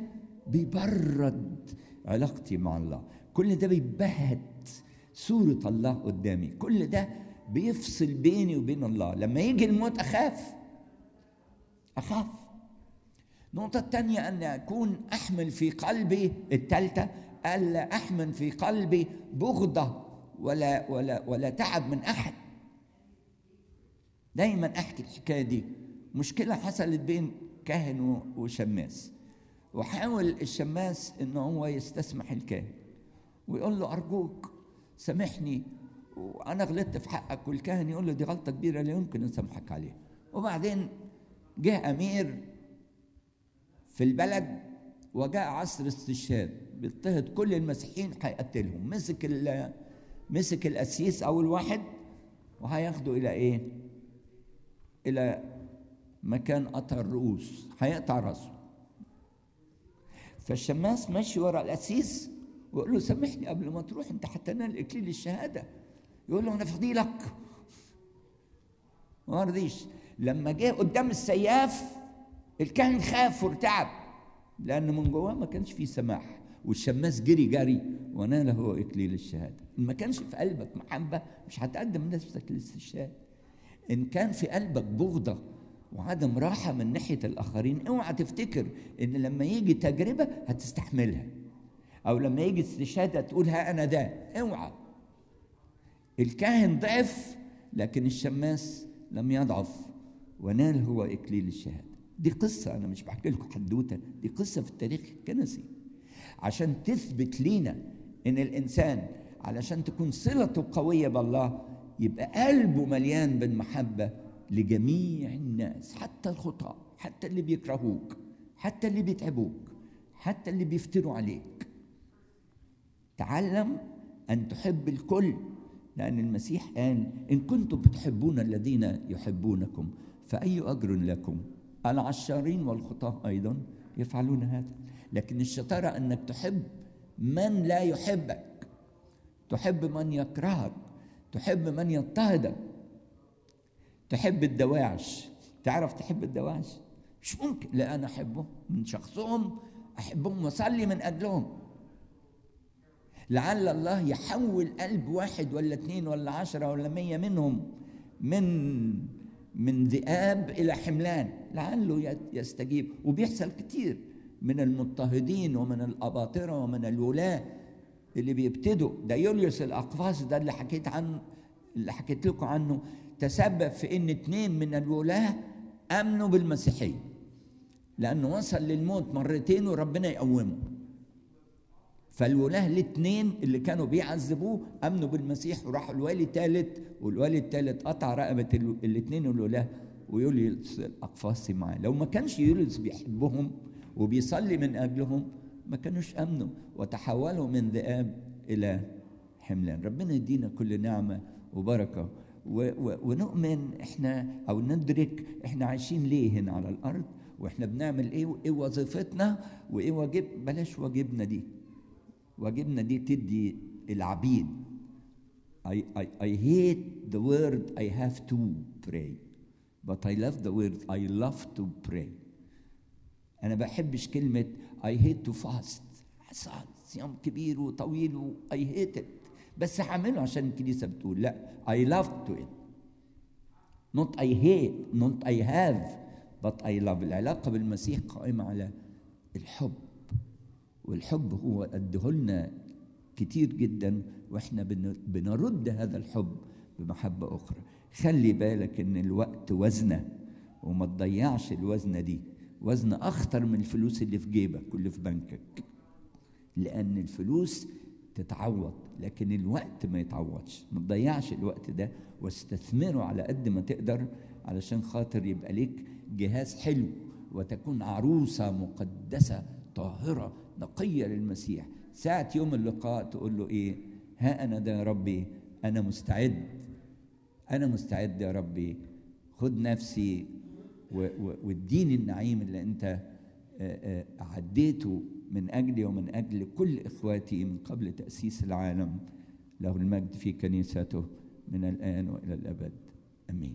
بيبرد علاقتي مع الله كل ده بيبهت صوره الله قدامي كل ده بيفصل بيني وبين الله لما يجي الموت اخاف اخاف النقطة الثانية أن أكون أحمل في قلبي الثالثة ألا أحمل في قلبي بغضة ولا ولا ولا تعب من أحد دايما أحكي الحكاية دي مشكلة حصلت بين كاهن وشماس وحاول الشماس إن هو يستسمح الكاهن ويقول له أرجوك سامحني وأنا غلطت في حقك والكاهن يقول له دي غلطة كبيرة لا يمكن أسامحك عليها وبعدين جه أمير في البلد وجاء عصر استشهاد بيضطهد كل المسيحيين هيقتلهم مسك ال مسك القسيس اول واحد وهياخده الى ايه؟ الى مكان قطع الرؤوس هيقطع راسه فالشماس ماشي ورا القسيس ويقول له سامحني قبل ما تروح انت هتنال اكليل الشهاده يقول له انا فضيلك ما رضيش لما جه قدام السياف الكاهن خاف وارتعب لأن من جواه ما كانش فيه سماح والشماس جري جري وناله إكليل الشهادة إن ما كانش في قلبك محبة مش هتقدم نفسك للاستشهاد إن كان في قلبك بغضة وعدم راحة من ناحية الآخرين اوعى تفتكر إن لما يجي تجربة هتستحملها أو لما يجي استشهاد تقول ها أنا ده اوعى الكاهن ضعف لكن الشماس لم يضعف ونال هو إكليل الشهادة دي قصة أنا مش بحكي لكم حدوتة دي قصة في التاريخ الكنسي عشان تثبت لينا إن الإنسان علشان تكون صلته قوية بالله يبقى قلبه مليان بالمحبة لجميع الناس حتى الخطاة حتى اللي بيكرهوك حتى اللي بيتعبوك حتى اللي بيفتروا عليك تعلم أن تحب الكل لأن المسيح قال إن كنتم بتحبون الذين يحبونكم فأي أجر لكم العشارين والخطاة أيضا يفعلون هذا لكن الشطارة أنك تحب من لا يحبك تحب من يكرهك تحب من يضطهدك تحب الدواعش تعرف تحب الدواعش مش ممكن لا أنا أحبهم من شخصهم أحبهم وأصلي من أجلهم لعل الله يحول قلب واحد ولا اثنين ولا عشرة ولا مية منهم من من ذئاب إلى حملان لعله يستجيب وبيحصل كتير من المضطهدين ومن الأباطرة ومن الولاة اللي بيبتدوا ده يوليوس الأقفاص ده اللي حكيت عنه اللي حكيت لكم عنه تسبب في إن اتنين من الولاة آمنوا بالمسيحية لأنه وصل للموت مرتين وربنا يقومه فالولاة الاثنين اللي كانوا بيعذبوه امنوا بالمسيح وراحوا الوالي الثالث والوالي الثالث قطع رقبه الاثنين الولاة ويوليوس الاقفاصي معاه لو ما كانش يوليوس بيحبهم وبيصلي من اجلهم ما كانوش امنوا وتحولوا من ذئاب الى حملان ربنا يدينا كل نعمه وبركه و و ونؤمن احنا او ندرك احنا عايشين ليه هنا على الارض واحنا بنعمل ايه وايه وظيفتنا وايه واجب بلاش واجبنا دي واجبنا دي تدي العبيد I, I, I hate the word I have to pray but I love the word I love to pray أنا بحبش كلمة I hate to fast صيام كبير وطويل و I hate it بس هعمله عشان الكنيسة بتقول لا I love to it not I hate not I have but I love العلاقة بالمسيح قائمة على الحب والحب هو أدهلنا كتير جدا واحنا بنرد هذا الحب بمحبة أخرى خلي بالك إن الوقت وزنة وما تضيعش الوزنة دي وزن أخطر من الفلوس اللي في جيبك واللي في بنكك لأن الفلوس تتعوض لكن الوقت ما يتعوضش ما تضيعش الوقت ده واستثمره على قد ما تقدر علشان خاطر يبقى ليك جهاز حلو وتكون عروسة مقدسة طاهرة نقية للمسيح ساعة يوم اللقاء تقول له إيه ها أنا ده يا ربي أنا مستعد أنا مستعد يا ربي خد نفسي واديني النعيم اللي أنت عديته من أجلي ومن أجل كل إخواتي من قبل تأسيس العالم له المجد في كنيسته من الآن وإلى الأبد أمين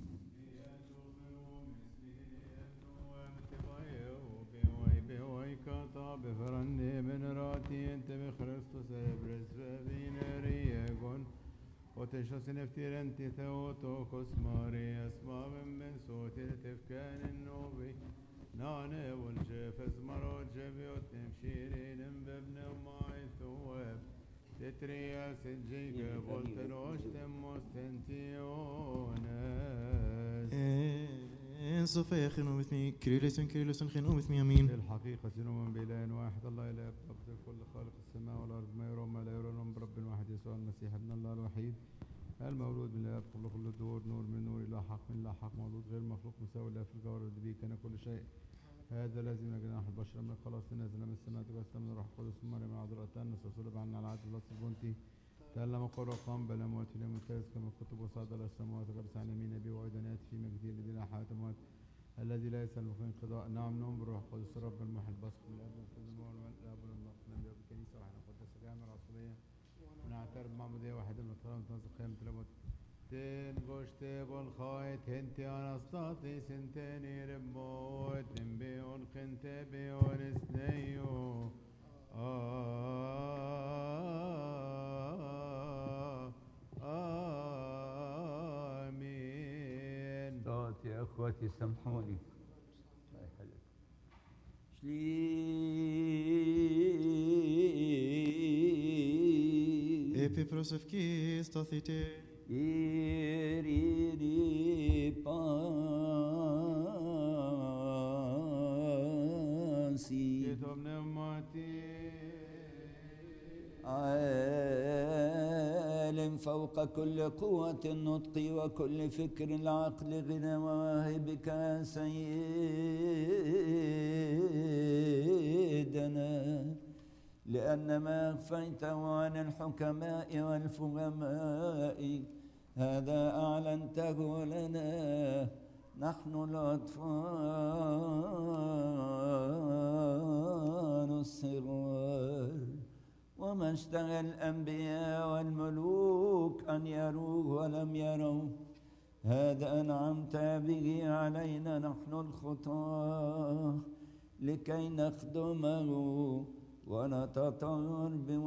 بفرني من راتي انت بخريستوس ابرز فبينريكون وتشخص نفتير انت ثوتو كسماري اسماء من من صوت تفكان النوبي ناني والجفز مرو جبي وتمشيرين بابن وماي ثواب تتريا سجيك قلت الوش تموستنتيونس إن صفا خنو مثني كريلسون كريلسون خنو مثني أمين الحقيقة نؤمن بإله واحد الله إله قبض كل خالق السماء والأرض ما يرى ما لا يرى لهم برب واحد يسوع المسيح ابن الله الوحيد المولود من الآب قبل كل الدور نور من نور لا حق من لا حق مولود غير مخلوق مساوي لا في الجوهر الذي به كان كل شيء هذا الذي من جناح البشر من الخلاص نازل من السماء تجسد من الروح القدس ثم مريم عذراء تأنس وصلب عنا على عهد الله البنطي تألم قر وقام بل أموات في اليوم الثالث كما الكتب وصعد إلى السماوات وجلس عن يمين أبي وأيضا يأتي في مجده الذي لا حياة أموات الذي لا يسأل في انقضاء نعم نؤمن بالروح القدس رب المحي البصر من الأب والابن والاب والنص نبي بكنيسة واحدة مقدسة جامعة رسولية ونعترف معمودية واحدة من الطلبة تنظر قيامة الأموات تن گشته بول خواهد هنتی آنستاتی سنتنی رموت نبیون خنته بیون اسنیو آمين صوت يا اخوتي سامحوني الله يخليك شلي Epi prosefkis tathite Iriri pansi Tom pneumati Ae فوق كل قوة النطق وكل فكر العقل غنى مواهبك يا سيدنا لأن ما أخفيته عن الحكماء والفهماء هذا أعلنته لنا نحن الأطفال الصغار وما اشتهى الأنبياء والملوك أن يروه ولم يروه هذا أنعمت به علينا نحن الخطاة لكي نخدمه ونتطهر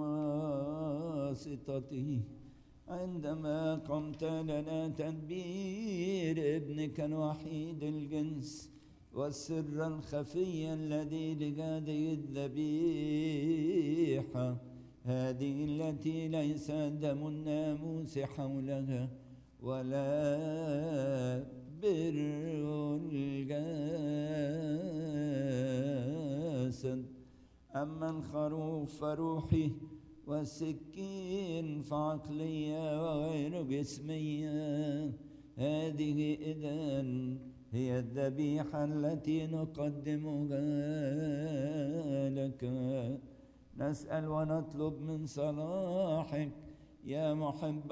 بواسطته عندما قمت لنا تدبير ابنك الوحيد الجنس والسر الخفي الذي لهذه الذبيحة هذه التي ليس دم الناموس حولها ولا بر الجسد أما الخروف فروحي والسكين فعقلية وغير جسمية هذه إذن هي الذبيحة التي نقدمها لك نسأل ونطلب من صلاحك يا محب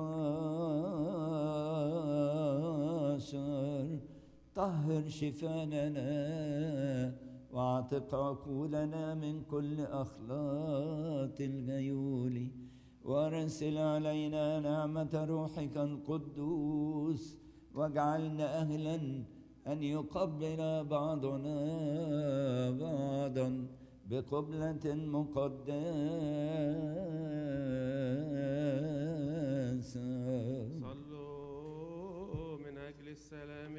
البشر طهر شفاننا واعتق عقولنا من كل أخلاط الغيول وارسل علينا نعمة روحك القدوس واجعلنا أهلا أن يقبل بعضنا بعضا بقبلة مقدسة صلوا من أجل السلام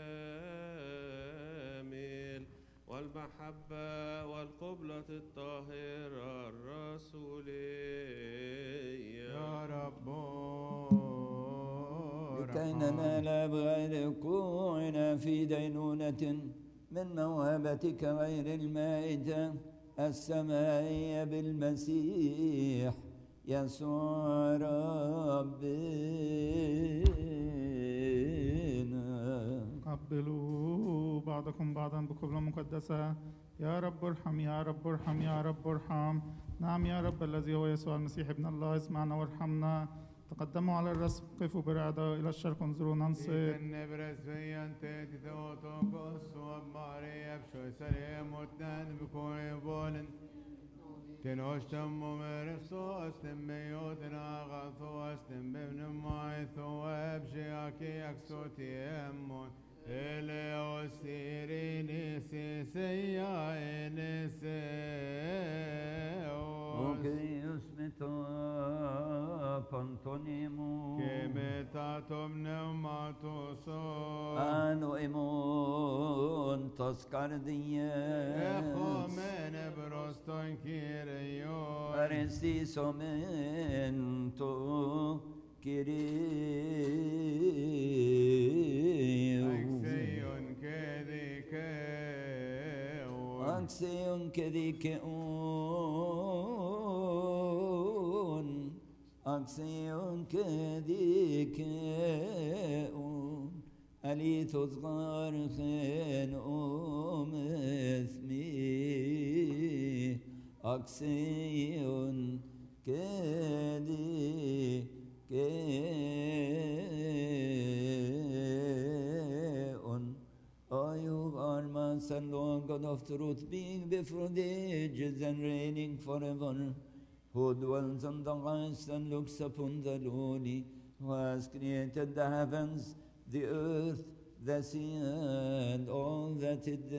الكامل والمحبة والقبلة الطاهرة الرسولية يا رب لكي ننال بغير وقوعنا في دينونة من موهبتك غير المائتة السمائية بالمسيح يسوع ربنا قبلوا بعضكم بعضا بقبلة مقدسة يا رب ارحم يا رب ارحم يا رب ارحم نعم يا رب الذي هو يسوع المسيح ابن الله اسمعنا وارحمنا تقدموا على الرسم قفوا برعدة إلى الشرق انظروا ننصت النبرس في أنت تتوتوكس وماريا بشوي سليم وتنان بكون بولن تنوشتم ممرفسو استم بيوتنا غاثو استم بابن مايثو وابشي اكي اكسوتي امون إلي وسيريني سيسيا إنسيوس وكيوس متى بانتونيمو كمتاتم نوماتوسو آنو إيمون تسكاردية إخو من بروستون كيريون أرستي سومنتو كيريو أكسيون كذي كيون أكسيون كذي كيون أكسيون كذي كيون ألي تصغر خين أم اسمي أكسيون كذي كيون Oh, you are my son, Lord God of truth, being before the ages and reigning forever, who dwells on the highest and looks upon the lowly, who has created the heavens, the earth, the sea, and all that is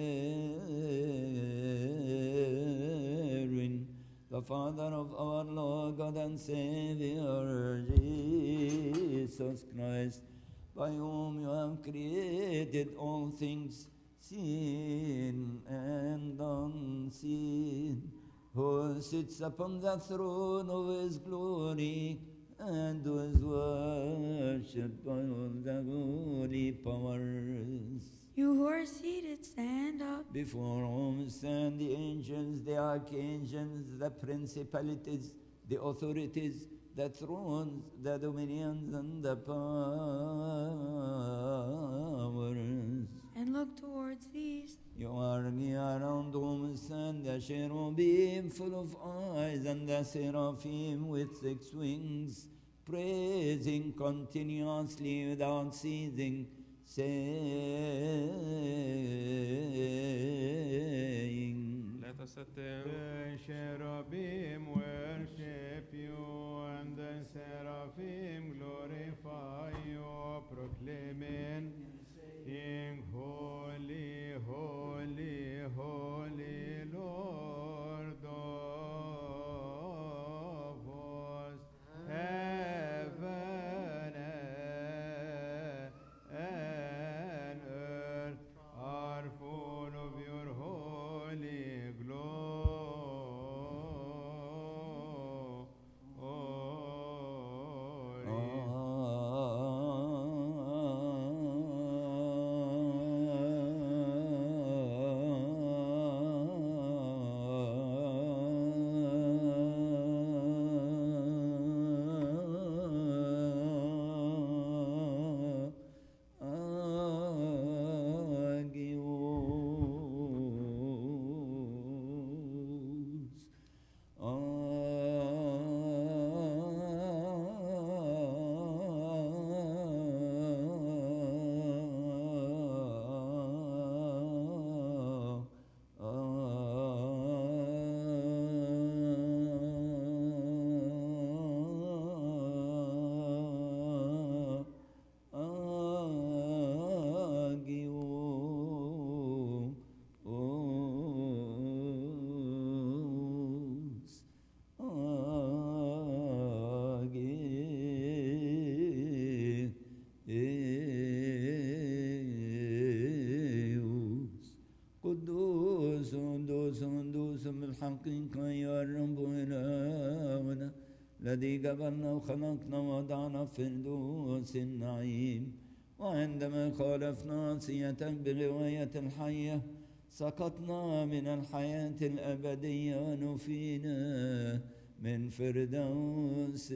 therein. The Father of our Lord God and Savior, Jesus Christ, by whom you have created all things, seen and unseen, who sits upon the throne of his glory and who is worshipped by all the holy powers. You who are seated, stand up. Before whom stand the angels, the archangels, the principalities, the authorities, the thrones, the dominions, and the powers. And look towards the east. You are around whom stand the cherubim full of eyes and the seraphim with six wings, praising continuously without ceasing, saying, Let us attend. The cherubim worship you, and the seraphim glorify you, proclaiming, Sing holy, holy, holy, Lord of hosts. Heaven and earth are full of your holy glory. قدوس قدوس قدوس بالحقيقة يا رب إلهنا الذي قبلنا وخلقنا وضعنا في فردوس النعيم وعندما خالفنا عصيتك بغواية الحية سقطنا من الحياة الأبدية ونفينا من فردوس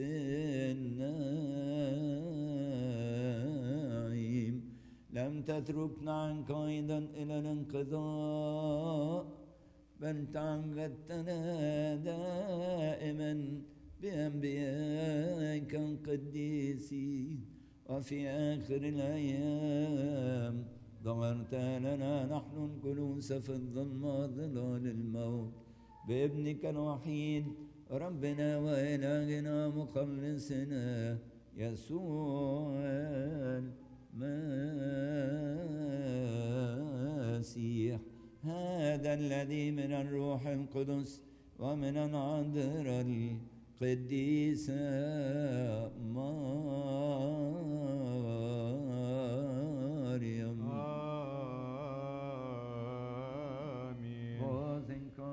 النعيم لم تتركنا عنك أيضا إلى الانقضاء بل تعهدتنا دائما بأنبيائك القديسين وفي آخر الأيام ظهرت لنا نحن الجلوس في الظلمة ظلال الموت بابنك الوحيد ربنا وإلهنا مخلصنا يسوع المسيح هذا الذي من الروح القدس ومن العذراء القديسة مريم آمين was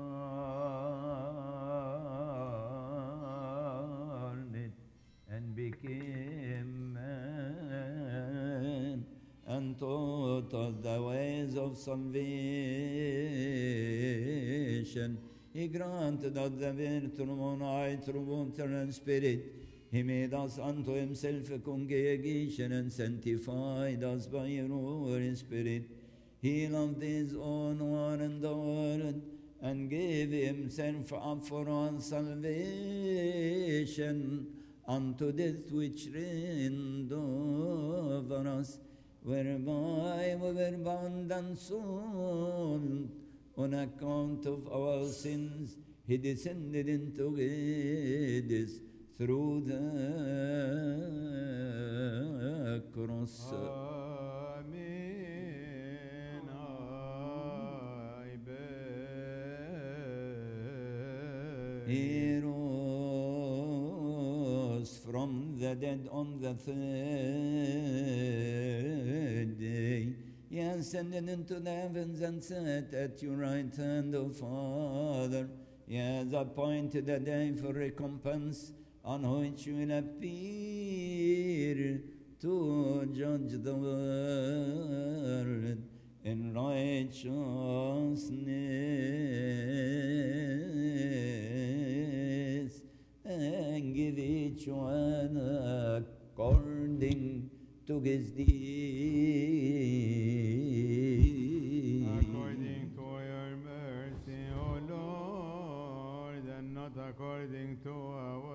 incarnate and became man and taught us the ways of salvation. He granted us the virtue of night through water and spirit. He made us unto himself a congregation and sanctified us by your Holy Spirit. He loved his own one and the world and gave himself up for our salvation unto death which reigned over us, whereby we were bound and sold on account of our sins. He descended into Hades through the cross. آمين آي He rose from the dead on the third day. He ascended into the heavens and sat at your right hand, O Father. He has appointed a day for recompense on which you will appear to judge the world in righteousness and give each one according to his deed. According to your mercy, O Lord, and not according to our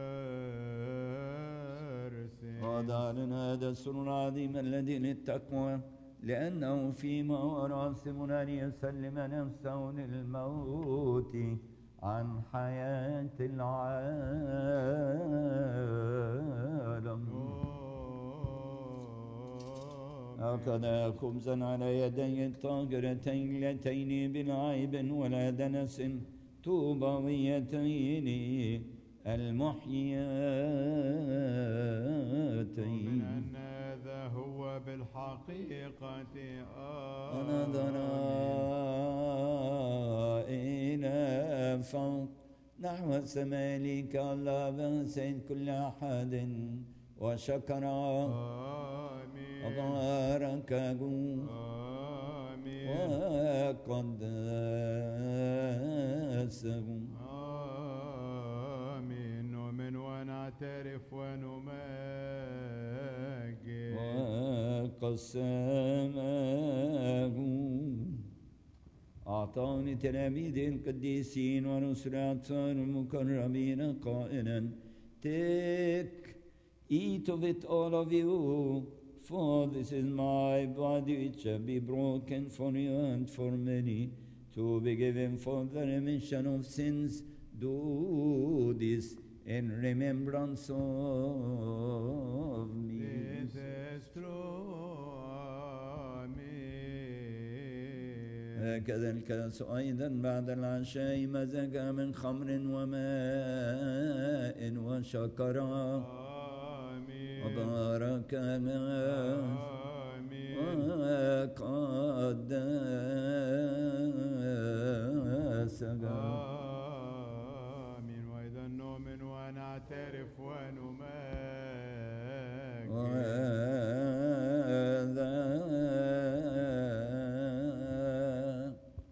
sin. وضعنا هذا السر العظيم الذي للتقوى لأنه فيما وراسم أن يسلم نفسه للموت عن حياة العالم أخذ خبزا على يدي الطاهرتين اللتين بالعيب ولا دنس طوبويتين المحياتين أن هذا هو بالحقيقة ونظر إلى فوق نحو السماء لك الله بسيد كل أحد وشكر وباركه وقدسه آمين نؤمن ونعترف ونمجد وقسمه أعطاني تلاميذ القديسين ورسل أطفال المكرمين قائلا Take, eat of it all of you, for this is my body which shall be broken for you and for many, to be given for the remission of sins. Do this in remembrance of me. This is true آمين هكذا الكاس أيضا بعد العشاء مزج من خمر وماء وشكر وبارك وقدسك آمين وإذا نؤمن ونعترف ونمجد وهذا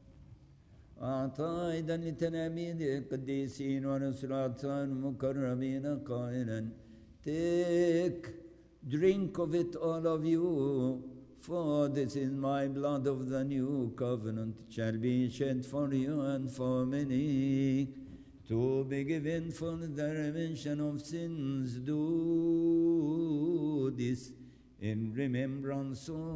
أعطى أيضا لتلاميذ القديسين ورسولات المكرمين قائلا Take, drink of it all of you, for this is my blood of the new covenant, shall be shed for you and for many, to be given for the remission of sins. Do this in remembrance of,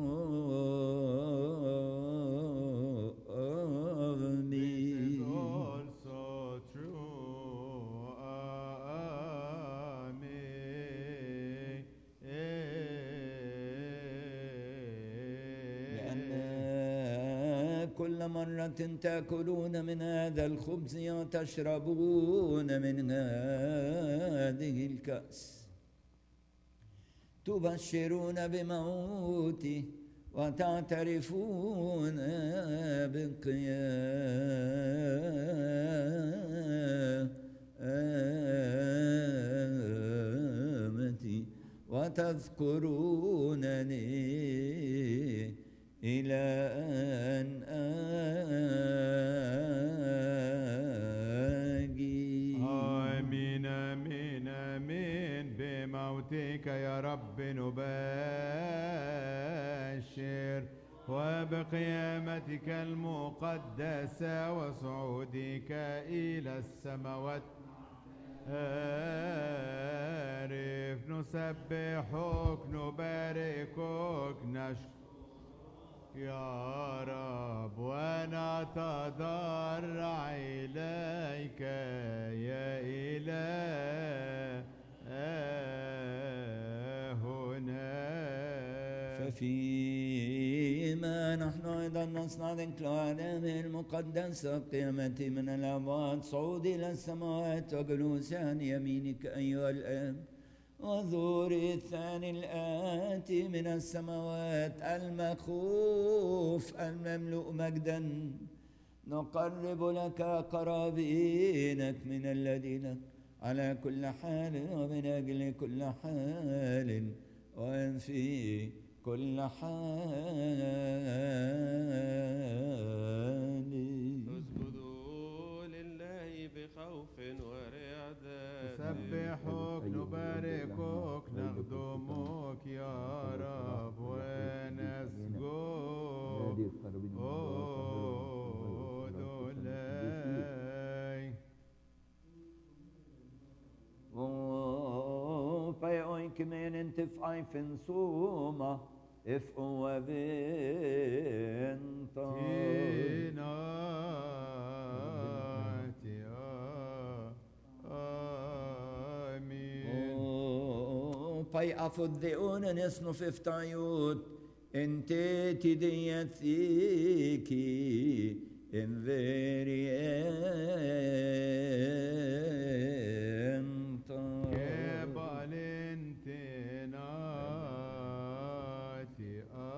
of me. also true آمين لأن كل مرة تأكلون من هذا الخبز وتشربون من هذه الكأس تبشرون بموته وتعترفون بقيامتي وتذكرونني إلى أن آجي آمين آمين آمين بموتك يا رب نبشر وبقيامتك المقدسة وصعودك إلى السماوات عارف نسبحك نباركك نشكرك يا رب ونتضرع إليك يا إلهنا ففيما نحن أيضا نصنع ذكر العالم المقدسة قيامتي من الأموات صعود إلى السماوات وجلوس عن يمينك أيها الآب وظهور الثاني الآتي من السماوات المخوف المملوء مجدا نقرب لك قرابينك من الذين على كل حال ومن أجل كل حال وفي كل حال اسجدوا لله بخوف ورعدة نسبحك نباركك نخدمك يا رب ونسجد أدولي Oh, Fai oi kimen in tif ai fin suma, if o aventa. تناتي آمين Oh, Fai afud deonen esno fiftayut, ente ti diathiki, in verienta. جبل تناتي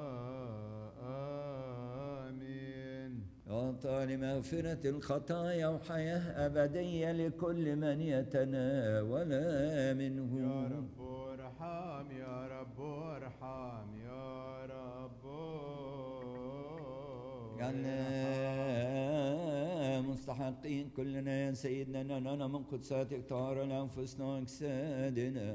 آمين أعطاني مغفرة الخطايا وحياة أبدية لكل من يتناول منه يا رب ارحم يا رب ارحم يا رب جعلنا مستحقين كلنا يا سيدنا أن ننال من قدساتك طهارة لأنفسنا وأجسادنا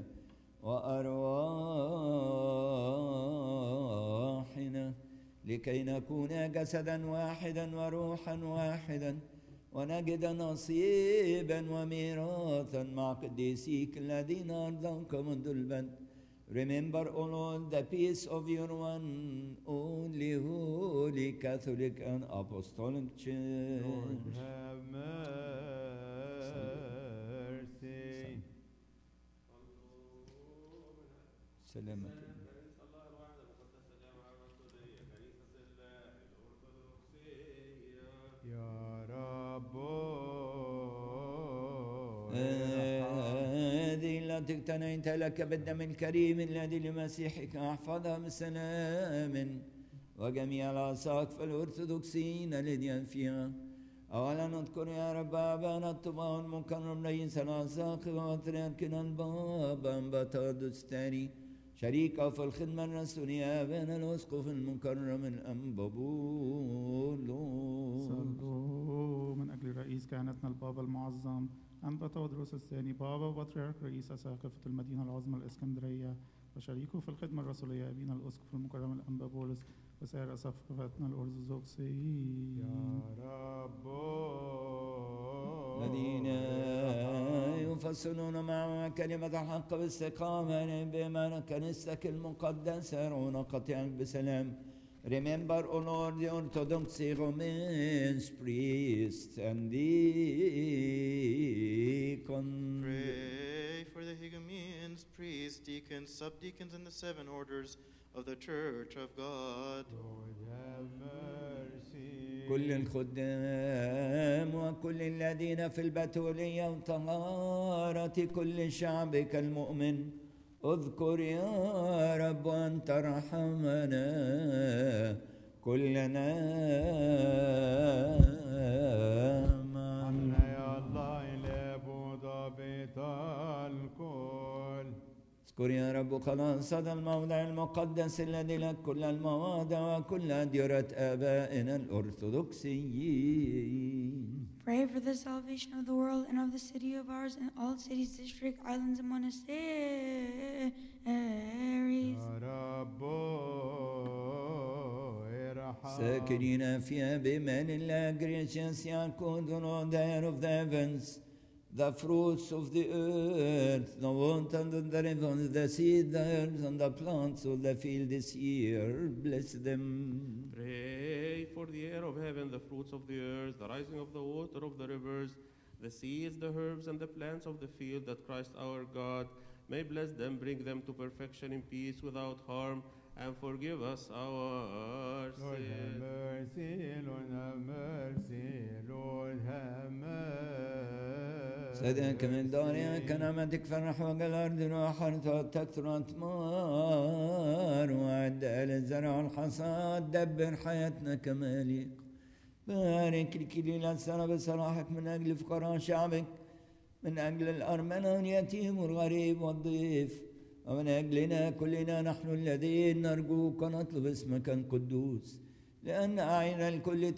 وأرواحنا لكي نكون جسدا واحدا وروحا واحدا ونجد نصيبا وميراثا مع قديسيك الذين أرضوك منذ البدء Remember, O Lord, the peace of your one only holy Catholic and Apostolic Lord Church. have mercy سلامة يا رب هذه التي اقتنيت لك بالدم الكريم الذي لمسيحك احفظها بسلام وجميع الأساقفة الأرثوذكسيين الذين فيها أولا نذكر يا رب أبانا الطباع المكرم رئيس الأساقفة وتركنا البابا أنبطادوس الثاني شريكه في الخدمة الرسولية أبانا الأسقف المكرم الأنبابولوس صلوا من أجل رئيس كهنتنا البابا المعظم أنبا تودروس الثاني بابا بطريرك رئيس أساقفة المدينة العظمى الإسكندرية وشريكه في الخدمة الرسولية أبينا الأسقف المكرم الأنبا بولس وسائر أساقفتنا الأرثوذكسيين يا رب الذين يفصلون مع كلمة الحق باستقامة بما كنيستك المقدسة يرون قطيعك بسلام Remember, O Lord, the Orthodox Romans, priests and deacons. Pray for the Higumens, priests, deacons, subdeacons, and the seven orders of the Church of God. Lord have mercy كل الخدام وكل الذين في البتولية وطهارة كل شعبك المؤمن اذكر يا رب أن ترحمنا كلنا معا عنا يا الله إله ضابط الكل اذكر يا رب خلاص هذا الموضع المقدس الذي لك كل المواضع وكل أديرة آبائنا الأرثوذكسيين Pray for the salvation of the world and of the city of ours and all cities, districts, islands, and monasteries. يا رب ارحم ساكنين فيها بإيمان الله gracious يعقود on the air of the heavens the fruits of the earth the water and the rivers the seed the herbs and the plants of the field this year bless them Pray for the air of heaven, the fruits of the earth, the rising of the water of the rivers, the seeds, the herbs, and the plants of the field, that Christ our God may bless them, bring them to perfection in peace without harm, and forgive us our Lord have sins. mercy Lord have mercy Lord have mercy صدقك من دارها كنعمتك فرح وجه الأرض وحرث وتكثر أثمار وعد للزرع والحصاد دبر حياتنا كما يليق بارك الكليل السنة بصلاحك من أجل فقراء شعبك من أجل الأرملة واليتيم والغريب والضيف ومن أجلنا كلنا نحن الذين نرجوك ونطلب اسمك القدوس لأن أعين الكل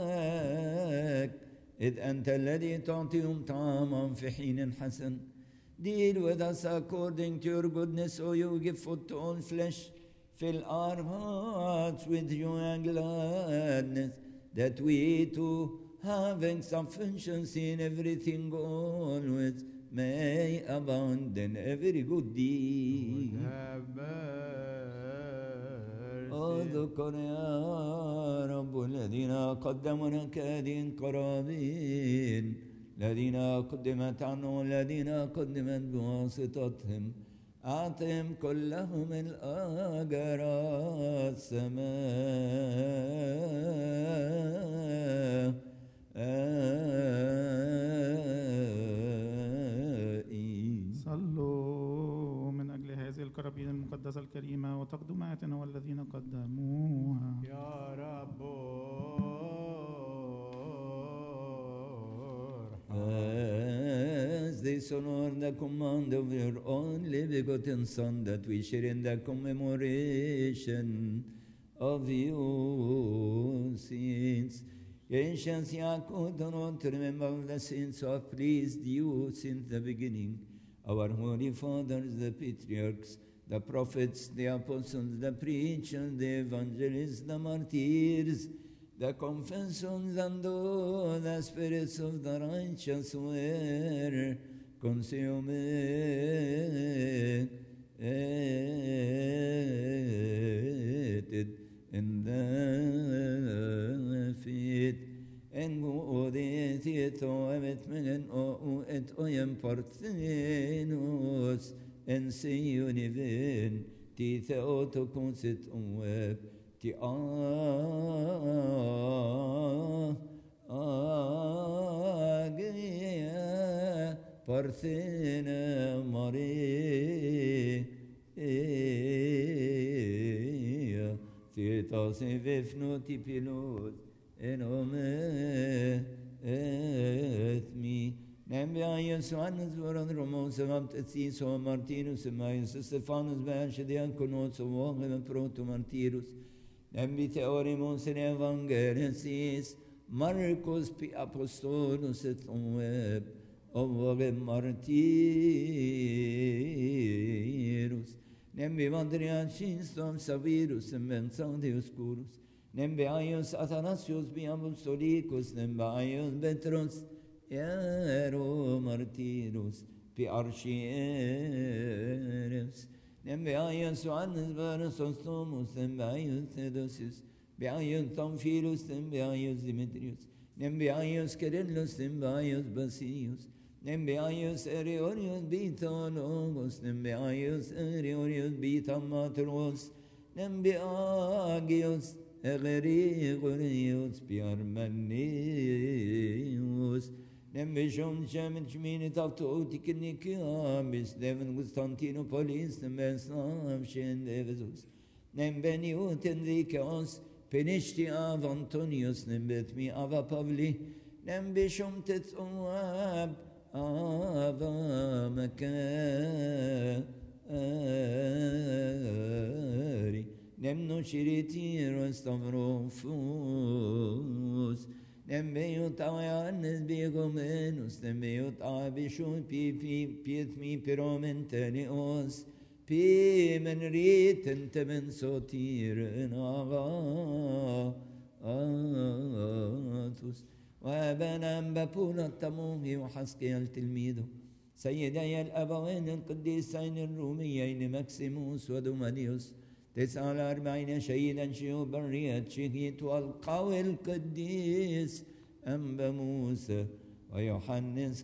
تترجاك إذ أنت الذي تعطيهم طعاما في حين حسن Deal with us according to your goodness, O you give food to all flesh. Fill our hearts with joy and gladness, that we too, having sufficiency in everything always, may abound in every good deed. Have mercy. اذكر يا رب الذين قدموا كادين قرابين الذين قدمت عنهم الذين قدمت بواسطتهم أعطهم كلهم الأجر السماء صلوا من أجل هذه الكرابين المقدسة الكريمة وتقدماتنا والذين قدموها يا رب As they honor the command of your only begotten Son, that we share in the commemoration of you, saints. Ancients Yaakov, do not remember the sins who have pleased you since the beginning. Our holy fathers, the patriarchs, the prophets, the apostles, the preachers, the evangelists, the martyrs, the confessions and all the spirits of the righteous were consummated in the faith. En godhet och evetmelen och et ojem parthenos en sioniven ti theotokon sit oeb ti a agia parthena maria ti ta se vefno ti pilot en ome et mi Nembia Ioannis voran Romos evamt et sis o Martinus emaius Stephanus beanshe diakonos o vogem proto martirus Nembi theorimos in evangelisis Marcus pi apostolus et web o vogem martirus Nembi vandriacis tom savirus em bensandius curus Nembi aius Athanasius bi apostolicus Nembi aius Petros Ero martirus pi archieres Nem beaius Johannes Varus Ostomus Nem beaius Theodosius Beaius Pamphilus Nem beaius Demetrius Nem beaius Kerillus Nem beaius Basilius Nem beaius Eriorius Bitologos Nem beaius Eriorius Bitamatros Nem beagius Egerigorius Piarmanius Nembishon Shemin Shmini Tavtuoti Kinnikiamis Devin Constantinopolis Nembesam Shen Devesus Nembeniut Enriqueos Penishti Av Antonius Nembetmi Ava Pavli Nembishom Tetsuab Ava Makari Nemno Shiriti Rostavrofus Nembeyut Ayannes Begomenus Nembeyut Abishun Pi Pi Pietmi Piromentenios Pi Menriten Temen Sotiren Aga Atus وابانا بابونا التمومي وحسكيال تلميذه سيدي الأبوين القديسين الروميين مكسيموس ودومانيوس تسعة وأربعين شهيدا شيوخ برية شهيت والقوي القديس أنبا موسى ويوحنس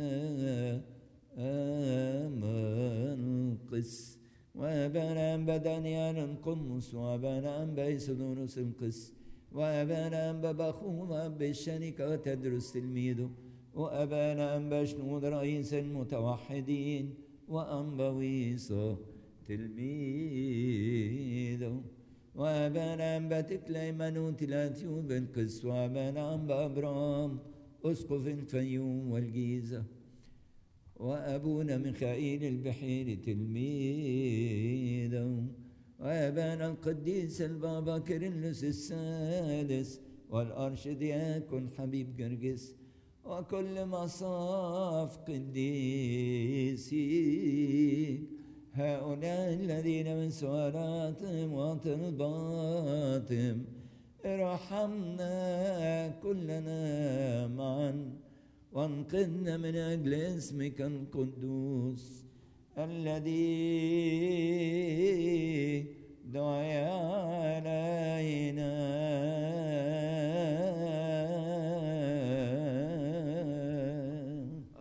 كامنقس وأبانا أنبا دانيال القمص وأبانا أنبا يسدونس القس وأبانا أنبا بخوما بالشركة تدرس تلميذه وأبانا أنبا شنود رئيس المتوحدين وأنبا ويصا تلميذه وأبانا أنبا تكليمنوت الأتيوب بالقس وأبانا أنبا أبرام أسقف الفيوم والجيزة وأبونا ميخائيل البحيري تلميذه وأبانا القديس البابا كيرلس السادس والأرشدياكون حبيب جرجس وكل مصاف قديسي هؤلاء الذين من سؤالاتهم وطلباتهم ارحمنا كلنا معا وانقذنا من أجل اسمك القدوس الذي دعي علينا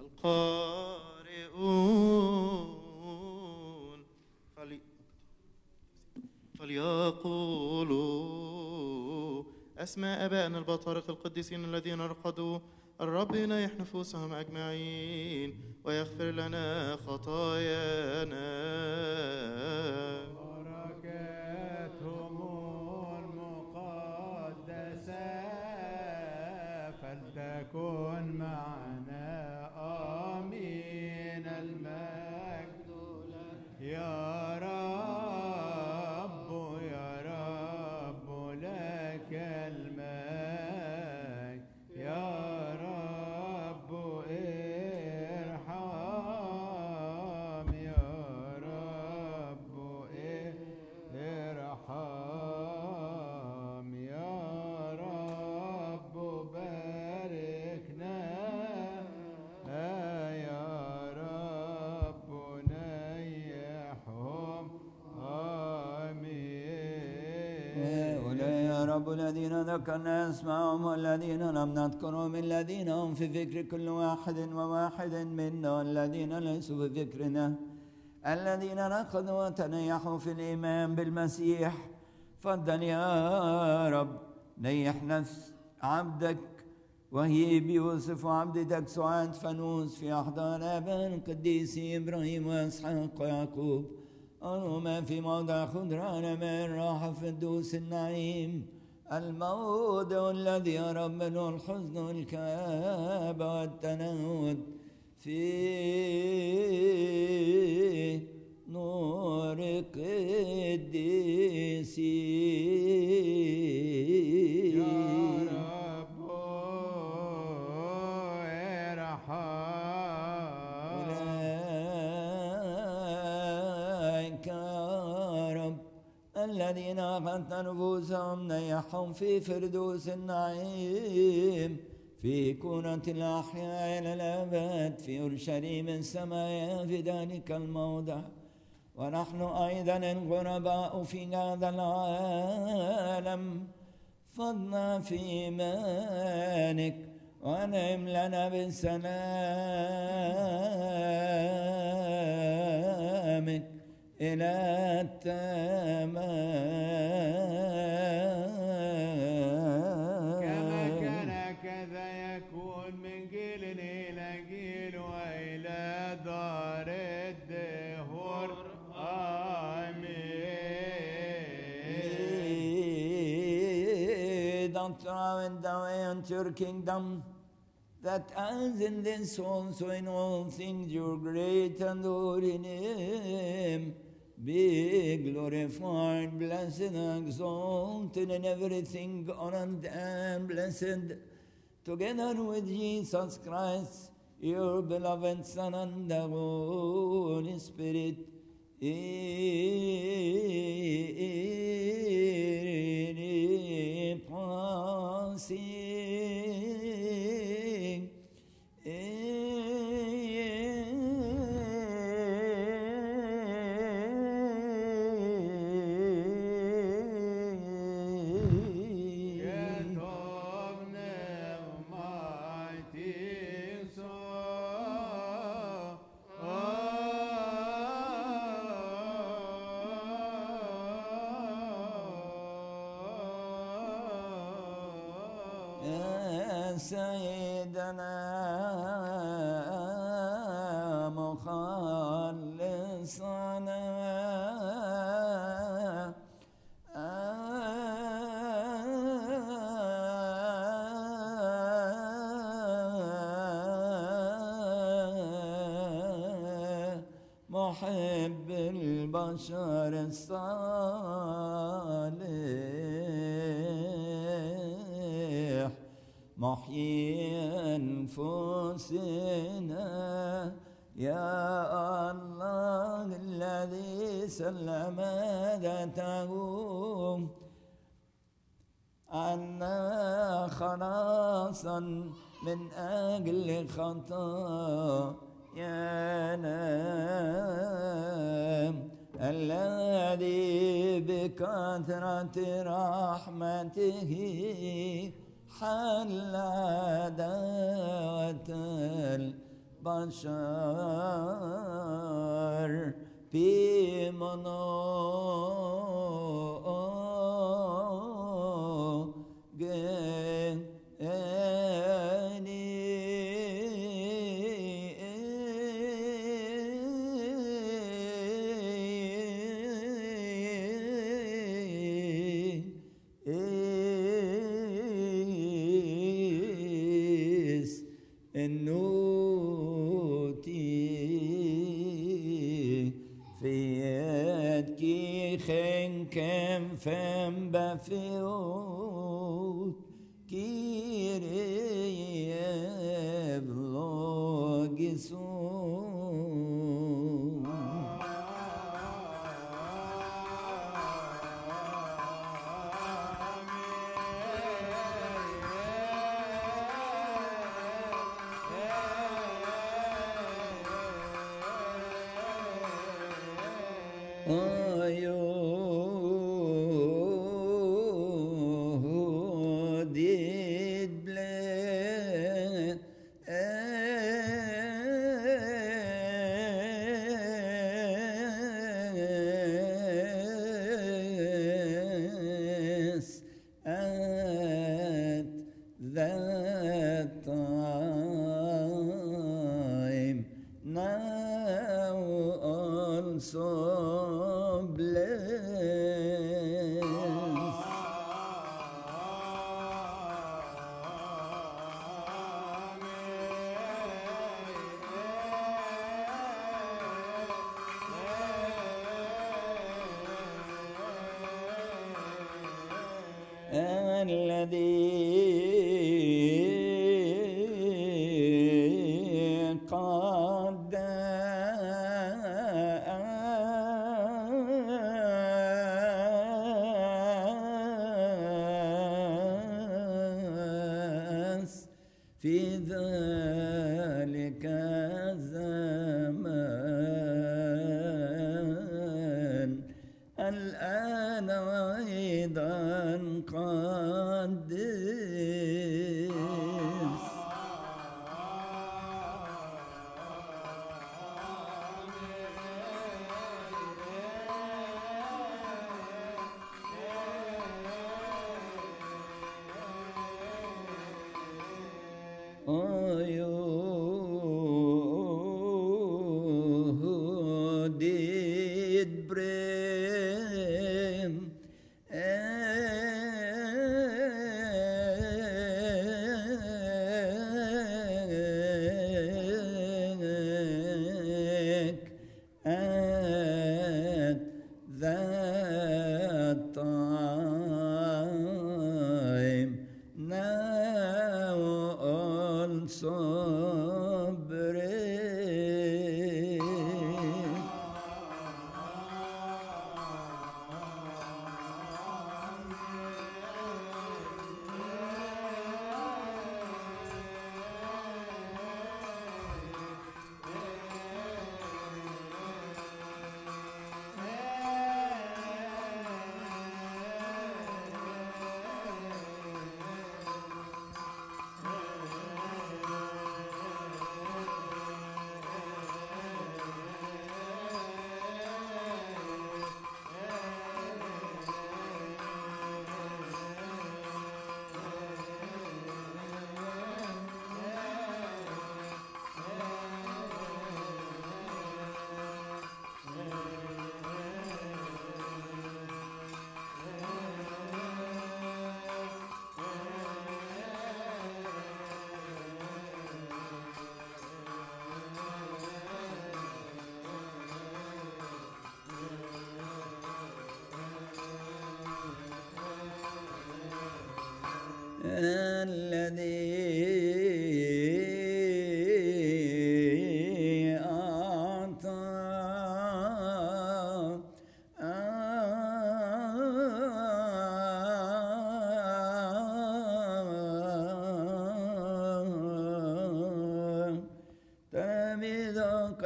القارئون فلي... فليقولوا أسماء آبائنا البطارق القديسين الذين رقدوا الرب ينيح نفوسهم أجمعين ويغفر لنا خطايانا بركاتهم المقدسة فلتكن معنا آمين المجد لك يا رب يا رب لك المجد يا رب ارحم يا رب ارحم يا رب باركنا يا رب نيحهم آمين هؤلاء يا رب الذين ذكرنا اسمائهم والذين لم نذكرهم الذين هم في ذكر كل واحد وواحد منا والذين ليسوا في ذكرنا الذين رقدوا وتنيحوا في الإيمان بالمسيح فضل يا رب نيح نفس عبدك وهي بيوسف وعبدك سعاد فانوس في أحضان آبان القديس إبراهيم وإسحاق ويعقوب اللهم في موضع خضران من راحة في الدوس النعيم الموضع الذي يرى منه الحزن والكآبة والتنهد في نور قديسي يا رب ارحم أولئك يا رب الذين أخذت نفوسهم نيحهم في فردوس النعيم في كونة الأحياء إلى الأبد في أورشليم السماء في ذلك الموضع ونحن أيضا الغرباء في هذا العالم فضنا في إيمانك وانعم لنا بسلامك إلى كما التمام كان كذا يكون من جيل إلى جيل وإلى دار الدهور آمين Don't throw it away unto your kingdom, that as in this also in all things your great and holy name be glorified, blessed, and exalted in everything, honored and blessed, together with Jesus Christ, your beloved Son and the Holy Spirit. in passing Getovne mighty soul. يا سيدنا مخلصنا محب البشر الصالح محيي أنفسنا يا الله الذي سلم ذاته عنا خلاصا من أجل خطايانا الذي بكثرة رحمته حل عداوة البشر في is النوتي في يد كي خن كم فم بفيوت كيري بلوغسون Oh, did bless at that time now also bless الذي قد أس في ذلك الزمان الآن وأيضا قدس Oh, did bring at that time now also bring الذي أعطى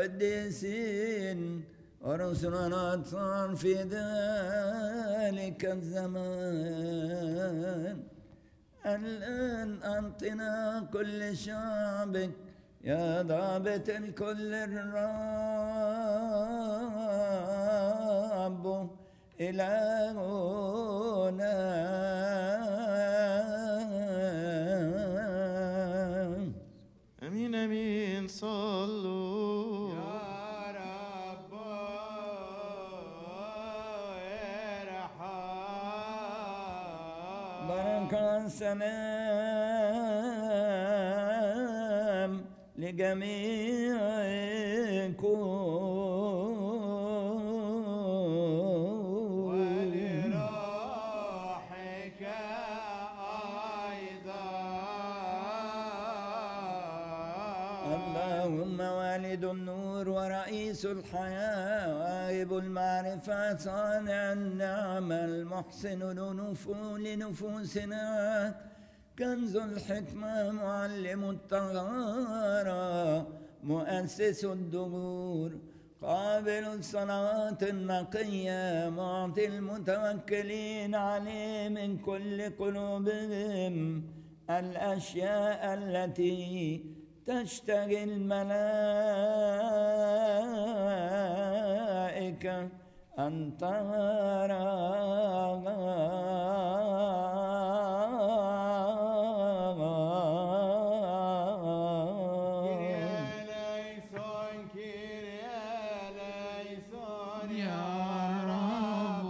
والقديسين ورسلنا صار في ذلك الزمان الآن أعطنا كل شعبك يا ضابط الكل الرب إلهنا امين امين صلوا يا رب ارحم بركة سلام لجميعكم ولروحك أيضا اللهم والد النور ورئيس الحياة واهب المعرفة صانع النعمة المحسن لنفو لنفوسنا كنز الحكمة معلم الطهارة مؤسس الدهور قابل الصلوات النقية معطي المتوكلين عليه من كل قلوبهم الأشياء التي تشتهي الملائكة أن تراها ليسون كيريا ليسون يا رب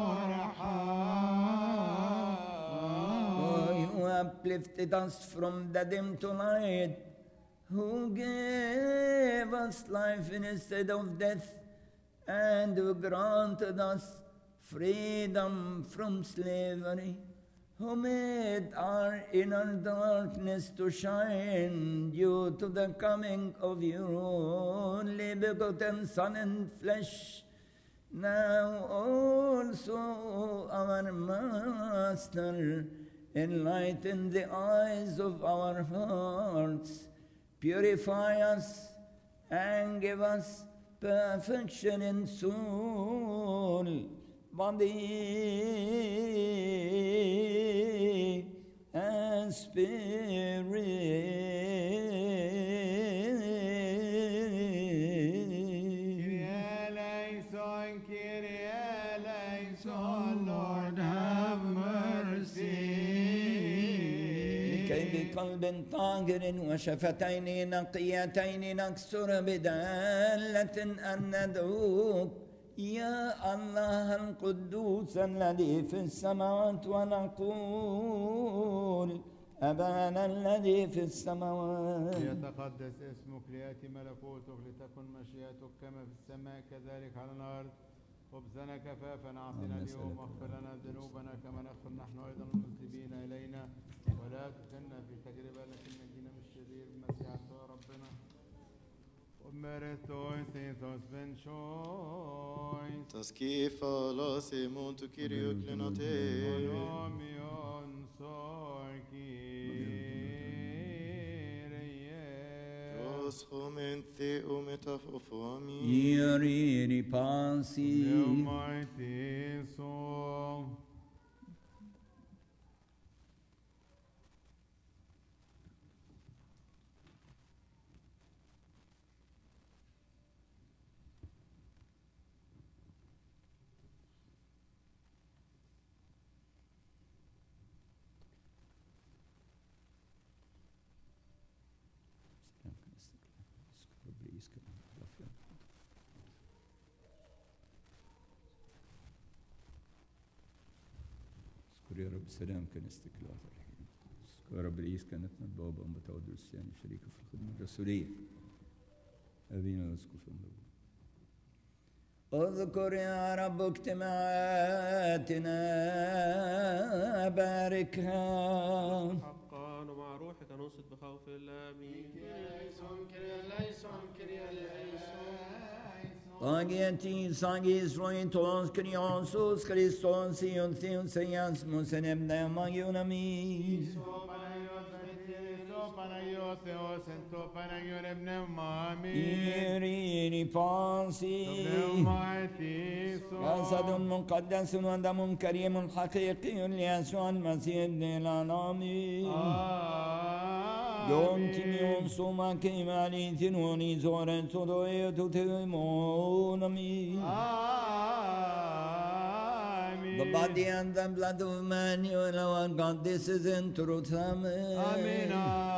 Oh, you uplifted us from the dim to light, who gave us life instead of death, and who granted us freedom from slavery, who made our inner darkness to shine due to the coming of your only begotten Son in flesh. Now also our Master, enlighten the eyes of our hearts, purify us, and give us perfection in soul, body, and spirit. كيريا ليسون كيريا ليسون Lord have mercy لكي بقلب طاهر وشفتين نقيتين نكسر بدالة أن ندعوك يا الله القدوس الذي في السماوات ونقول أبانا الذي في السماوات ليتقدس اسمك ليأتي ملكوتك لتكن مشيئتك كما في السماء كذلك على الأرض خبزنا كفافا أعطنا اللهم اليوم نسألك واغفر لنا ذنوبنا كما نغفر نحن أيضا المذنبين إلينا ولا تدخلنا في تجربة لكن نجينا من الشرير المسيح يسوع ربنا ومرثوين سينثوس بن شوين تسكيفا لا سيمون تكيريو كليناتي ونوميون سوكيريه تسخمن ثيو متفوفامي Iriri pasi Almighty soul. اذكر يا رب سلام كنيستك الوطن اذكر يا رب رئيس كنتنا البابا أم بتودر السياني شريكه في الخدمة الرسولية أبينا نذكر في النبوة اذكر يا رب اجتماعاتنا باركها حقا ومع روحك ننصت بخوف الله امين Agenti sagis roitos kriosos Christos ion theos eias musen ebne magiunamis. Παναγιώτης, Παναγιώτης, Θεός sento panagyon ibn mami. إيريني فانسي جسد مقدس ودم كريم حقيقي ليسوع المسيح ابن الأنامي يمكن يوم كيماني تنوني زورن تدوي تتمونمي The body and the blood of Emmanuel, our God, this is in truth. Amen. Amen.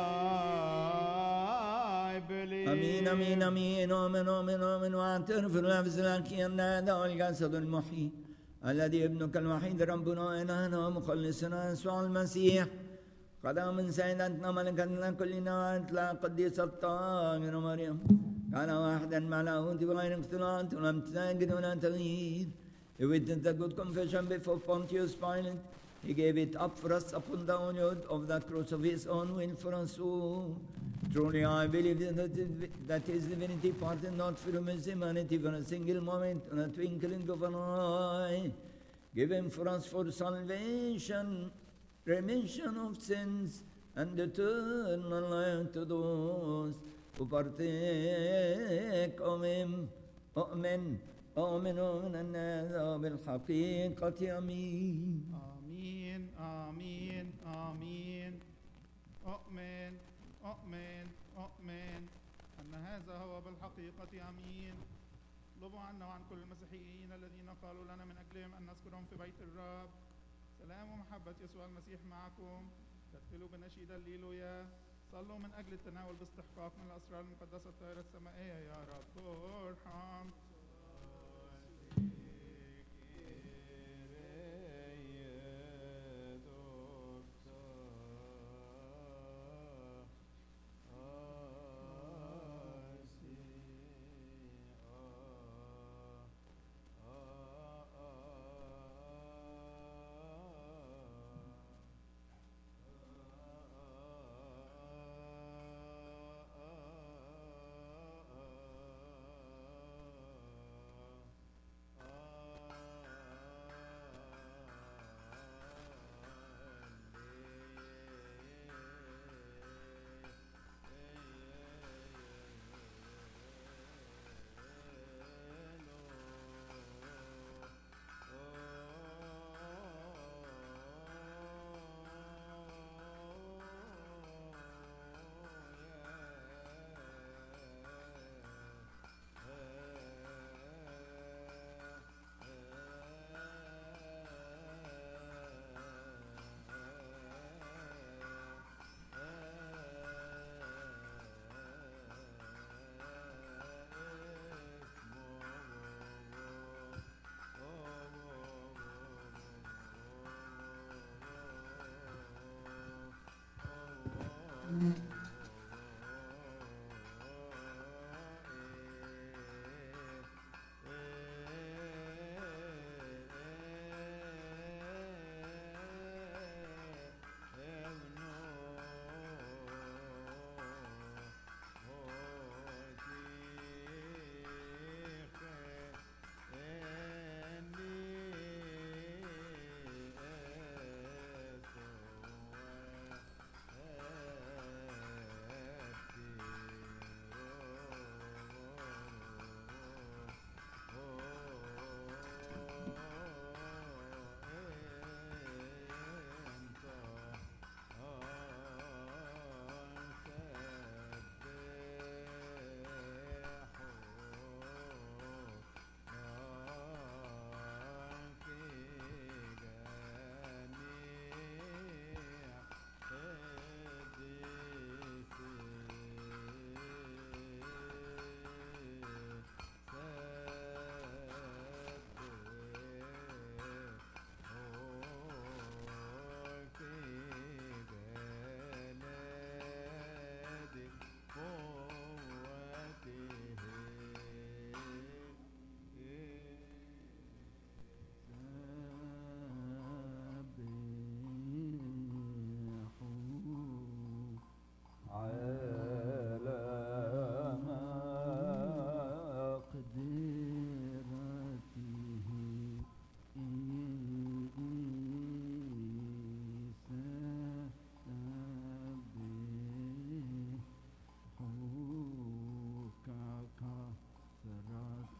I believe. امين امين امين امين امين امين واعترف بنفس لك ان هذا الجسد المحيي الذي ابنك الوحيد ربنا الهنا ومخلصنا يسوع المسيح قدم من سيدتنا ملكتنا كلنا اطلع قديس الطاهر مريم كان واحدا مع لاهوت بغير اختلاط ولم تجد ولا تغيير He witnessed the good confession before Pontius Pilate. He gave it up for us upon the honor of the cross of his own will for us all. Truly I believe that, that his divinity parted not from his humanity for a single moment, on a twinkling of an eye. Given for us for salvation, remission of sins, and eternal life to those who partake of him. Amen. آمن من هذا بالحقيقة أمين آمين آمين آمين أؤمن أؤمن أؤمن أن هذا هو بالحقيقة أمين اطلبوا عنا وعن كل المسيحيين الذين قالوا لنا من أجلهم أن نذكرهم في بيت الرب سلام ومحبة يسوع المسيح معكم تدخلوا بنشيد الليلويا صلوا من أجل التناول باستحقاق من الأسرار المقدسة الطاهرة السمائية يا رب ارحم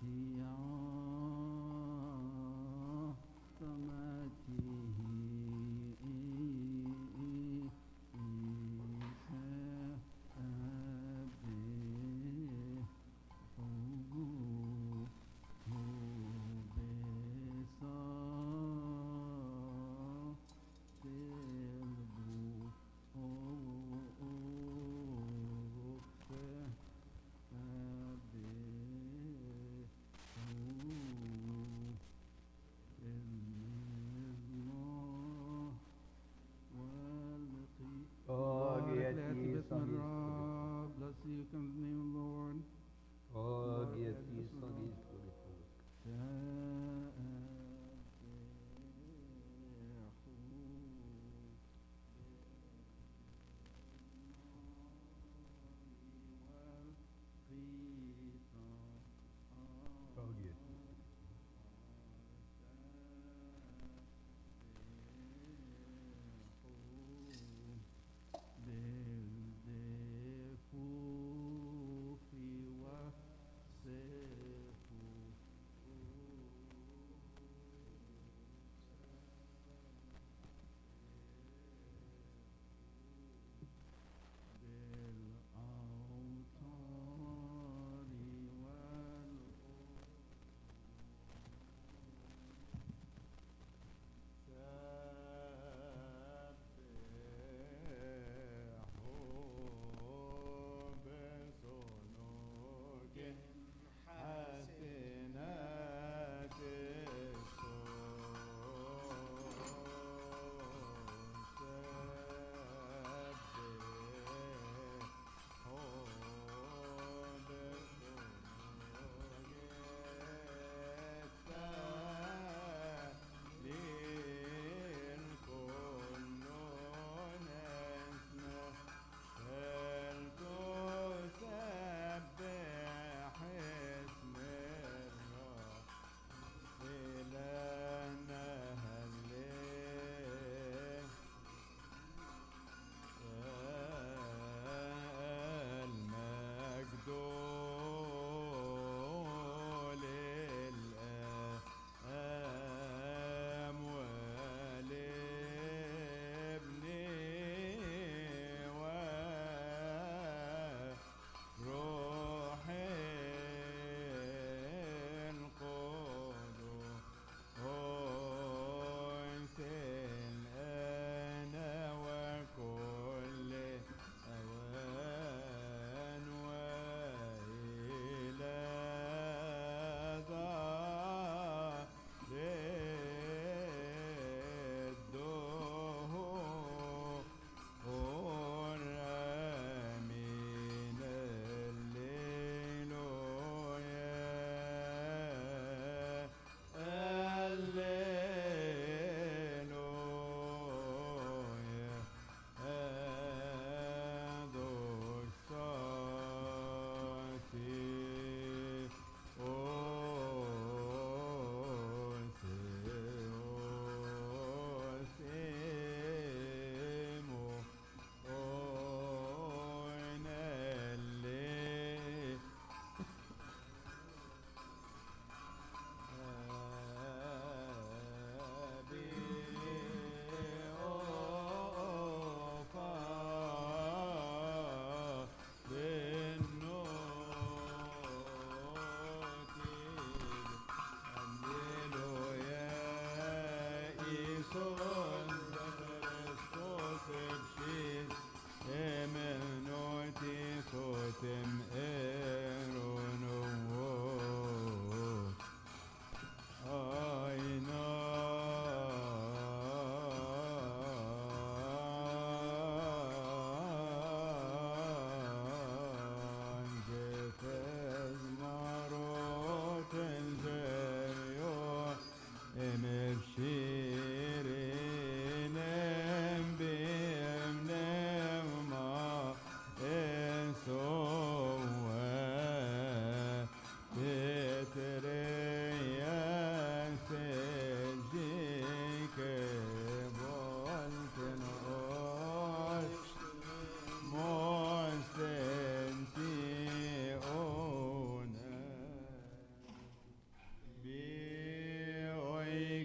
Oh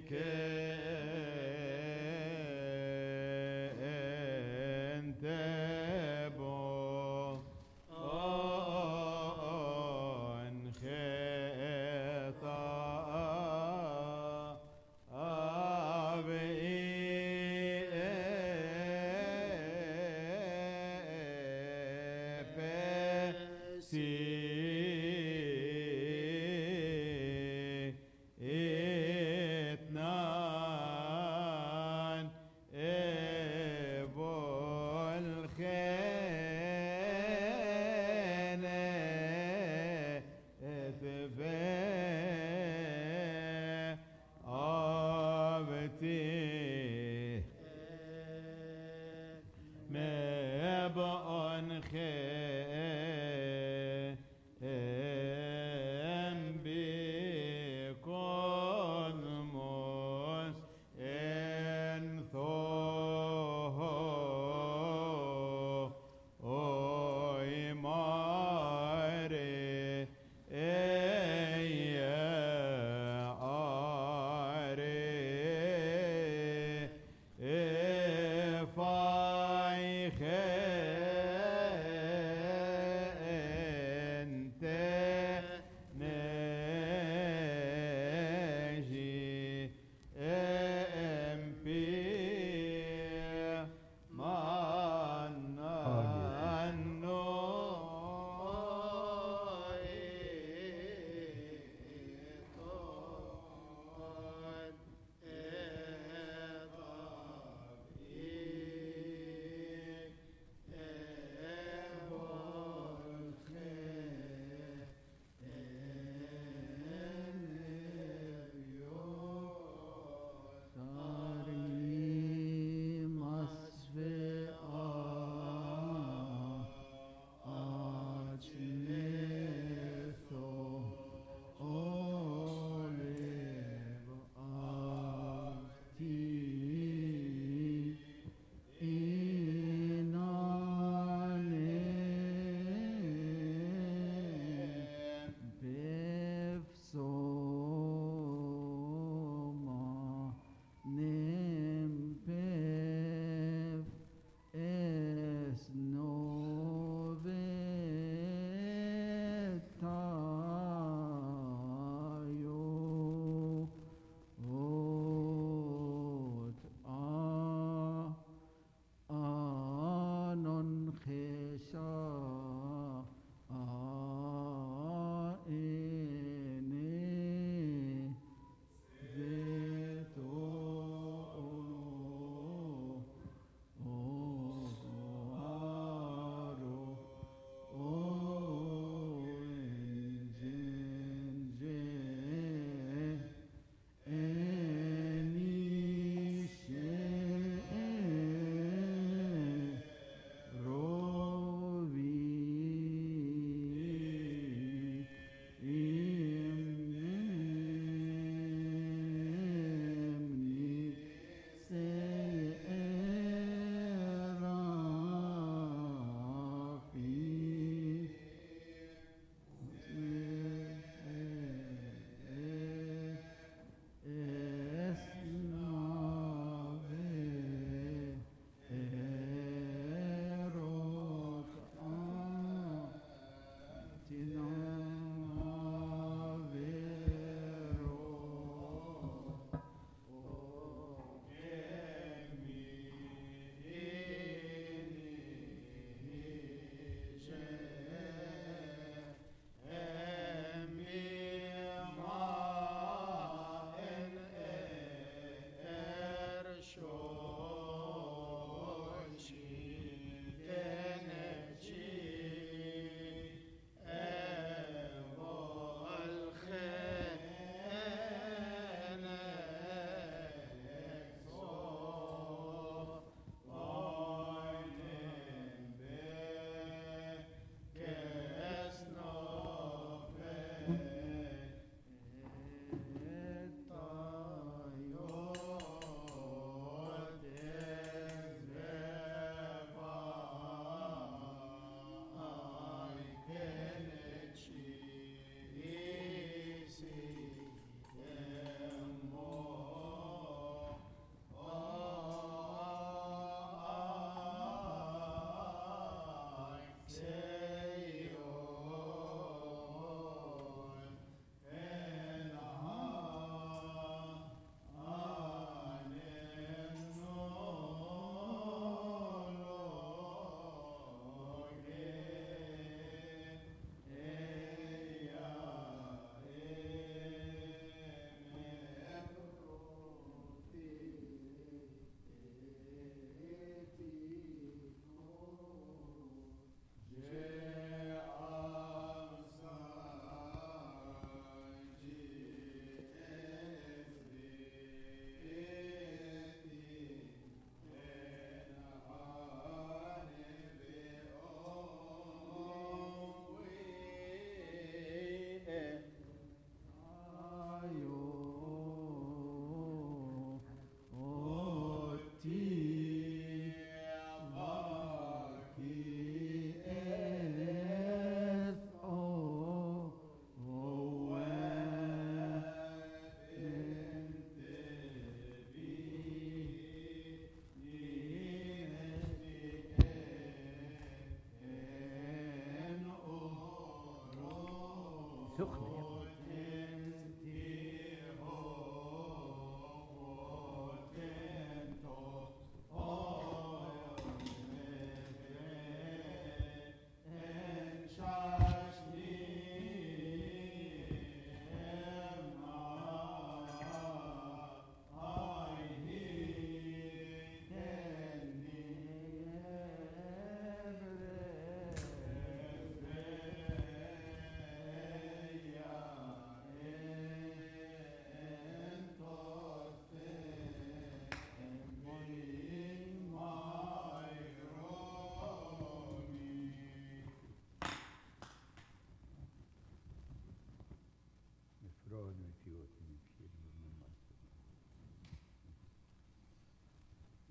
انتبه ان خطأ si itna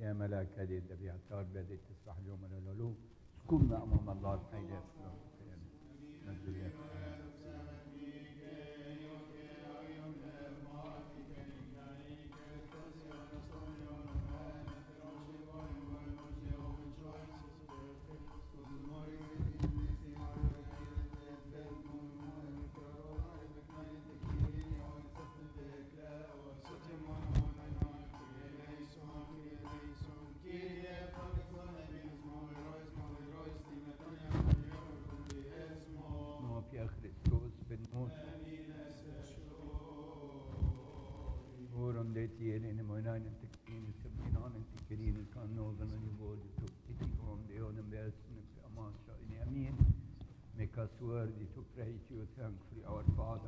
يا ملاك هذه الذبيحة الطاهر الذي تسبح اليوم والعلو كنا أمام الله الحي لا يفعل مجد لك نو في Kristus benåd. Våren det ger en månad inte in som en annan tycker in kan någon i vård tog inte om det och den bästa för amasha in amin make us worthy to praise you thank for our father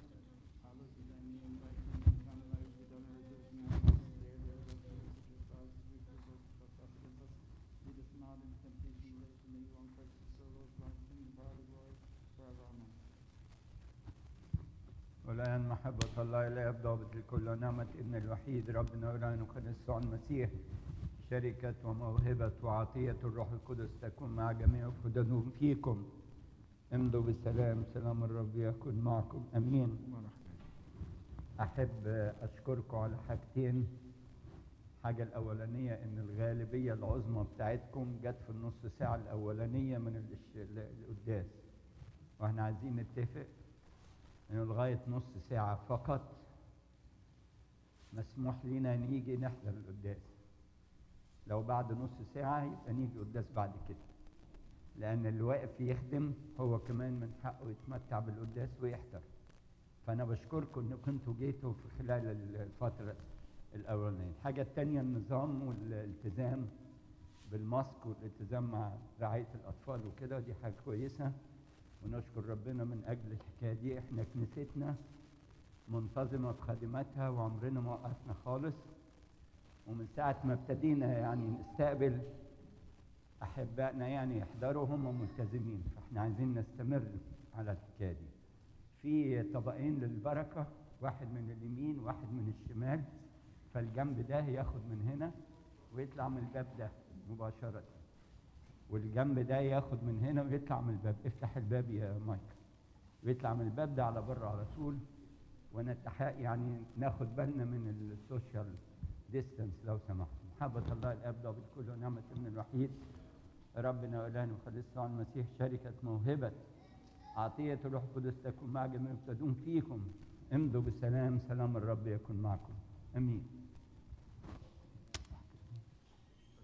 والآن محبة الله لا يبدأ بكل نعمة ابن الوحيد ربنا ولانا يسوع المسيح شركة وموهبة وعطية الروح القدس تكون مع جميع خدمهم فيكم امضوا بالسلام سلام الرب يكن معكم امين احب اشكركم على حاجتين الحاجة الأولانية إن الغالبية العظمى بتاعتكم جت في النص ساعة الأولانية من الش- القداس وإحنا عايزين نتفق إنه لغاية نص ساعة فقط مسموح لنا نيجي نحضر القداس لو بعد نص ساعة يبقى نيجي قداس بعد كده لأن اللي واقف يخدم هو كمان من حقه يتمتع بالقداس ويحضر فأنا بشكركم إنكم انتوا جيتوا في خلال الفترة الأولانية الحاجة التانية النظام والالتزام بالماسك والالتزام مع رعاية الأطفال وكده دي حاجة كويسة ونشكر ربنا من أجل الحكاية دي إحنا كنيستنا منتظمة في خدماتها وعمرنا ما وقفنا خالص ومن ساعة ما ابتدينا يعني نستقبل أحبائنا يعني يحضروا هم ملتزمين فإحنا عايزين نستمر على الحكاية دي في طبقين للبركة واحد من اليمين واحد من الشمال فالجنب ده ياخد من هنا ويطلع من الباب ده مباشرة والجنب ده ياخد من هنا ويطلع من الباب افتح الباب يا مايك ويطلع من الباب ده على بره على طول ونتحق يعني ناخد بالنا من السوشيال ديستانس لو سمحت محبة الله الاب ضابط كل ونعمة ابن الوحيد ربنا والهنا وخلصنا عن المسيح شركة موهبة عطية الروح القدس تكون مع جميع المبتدون فيكم امضوا بالسلام سلام الرب يكن معكم امين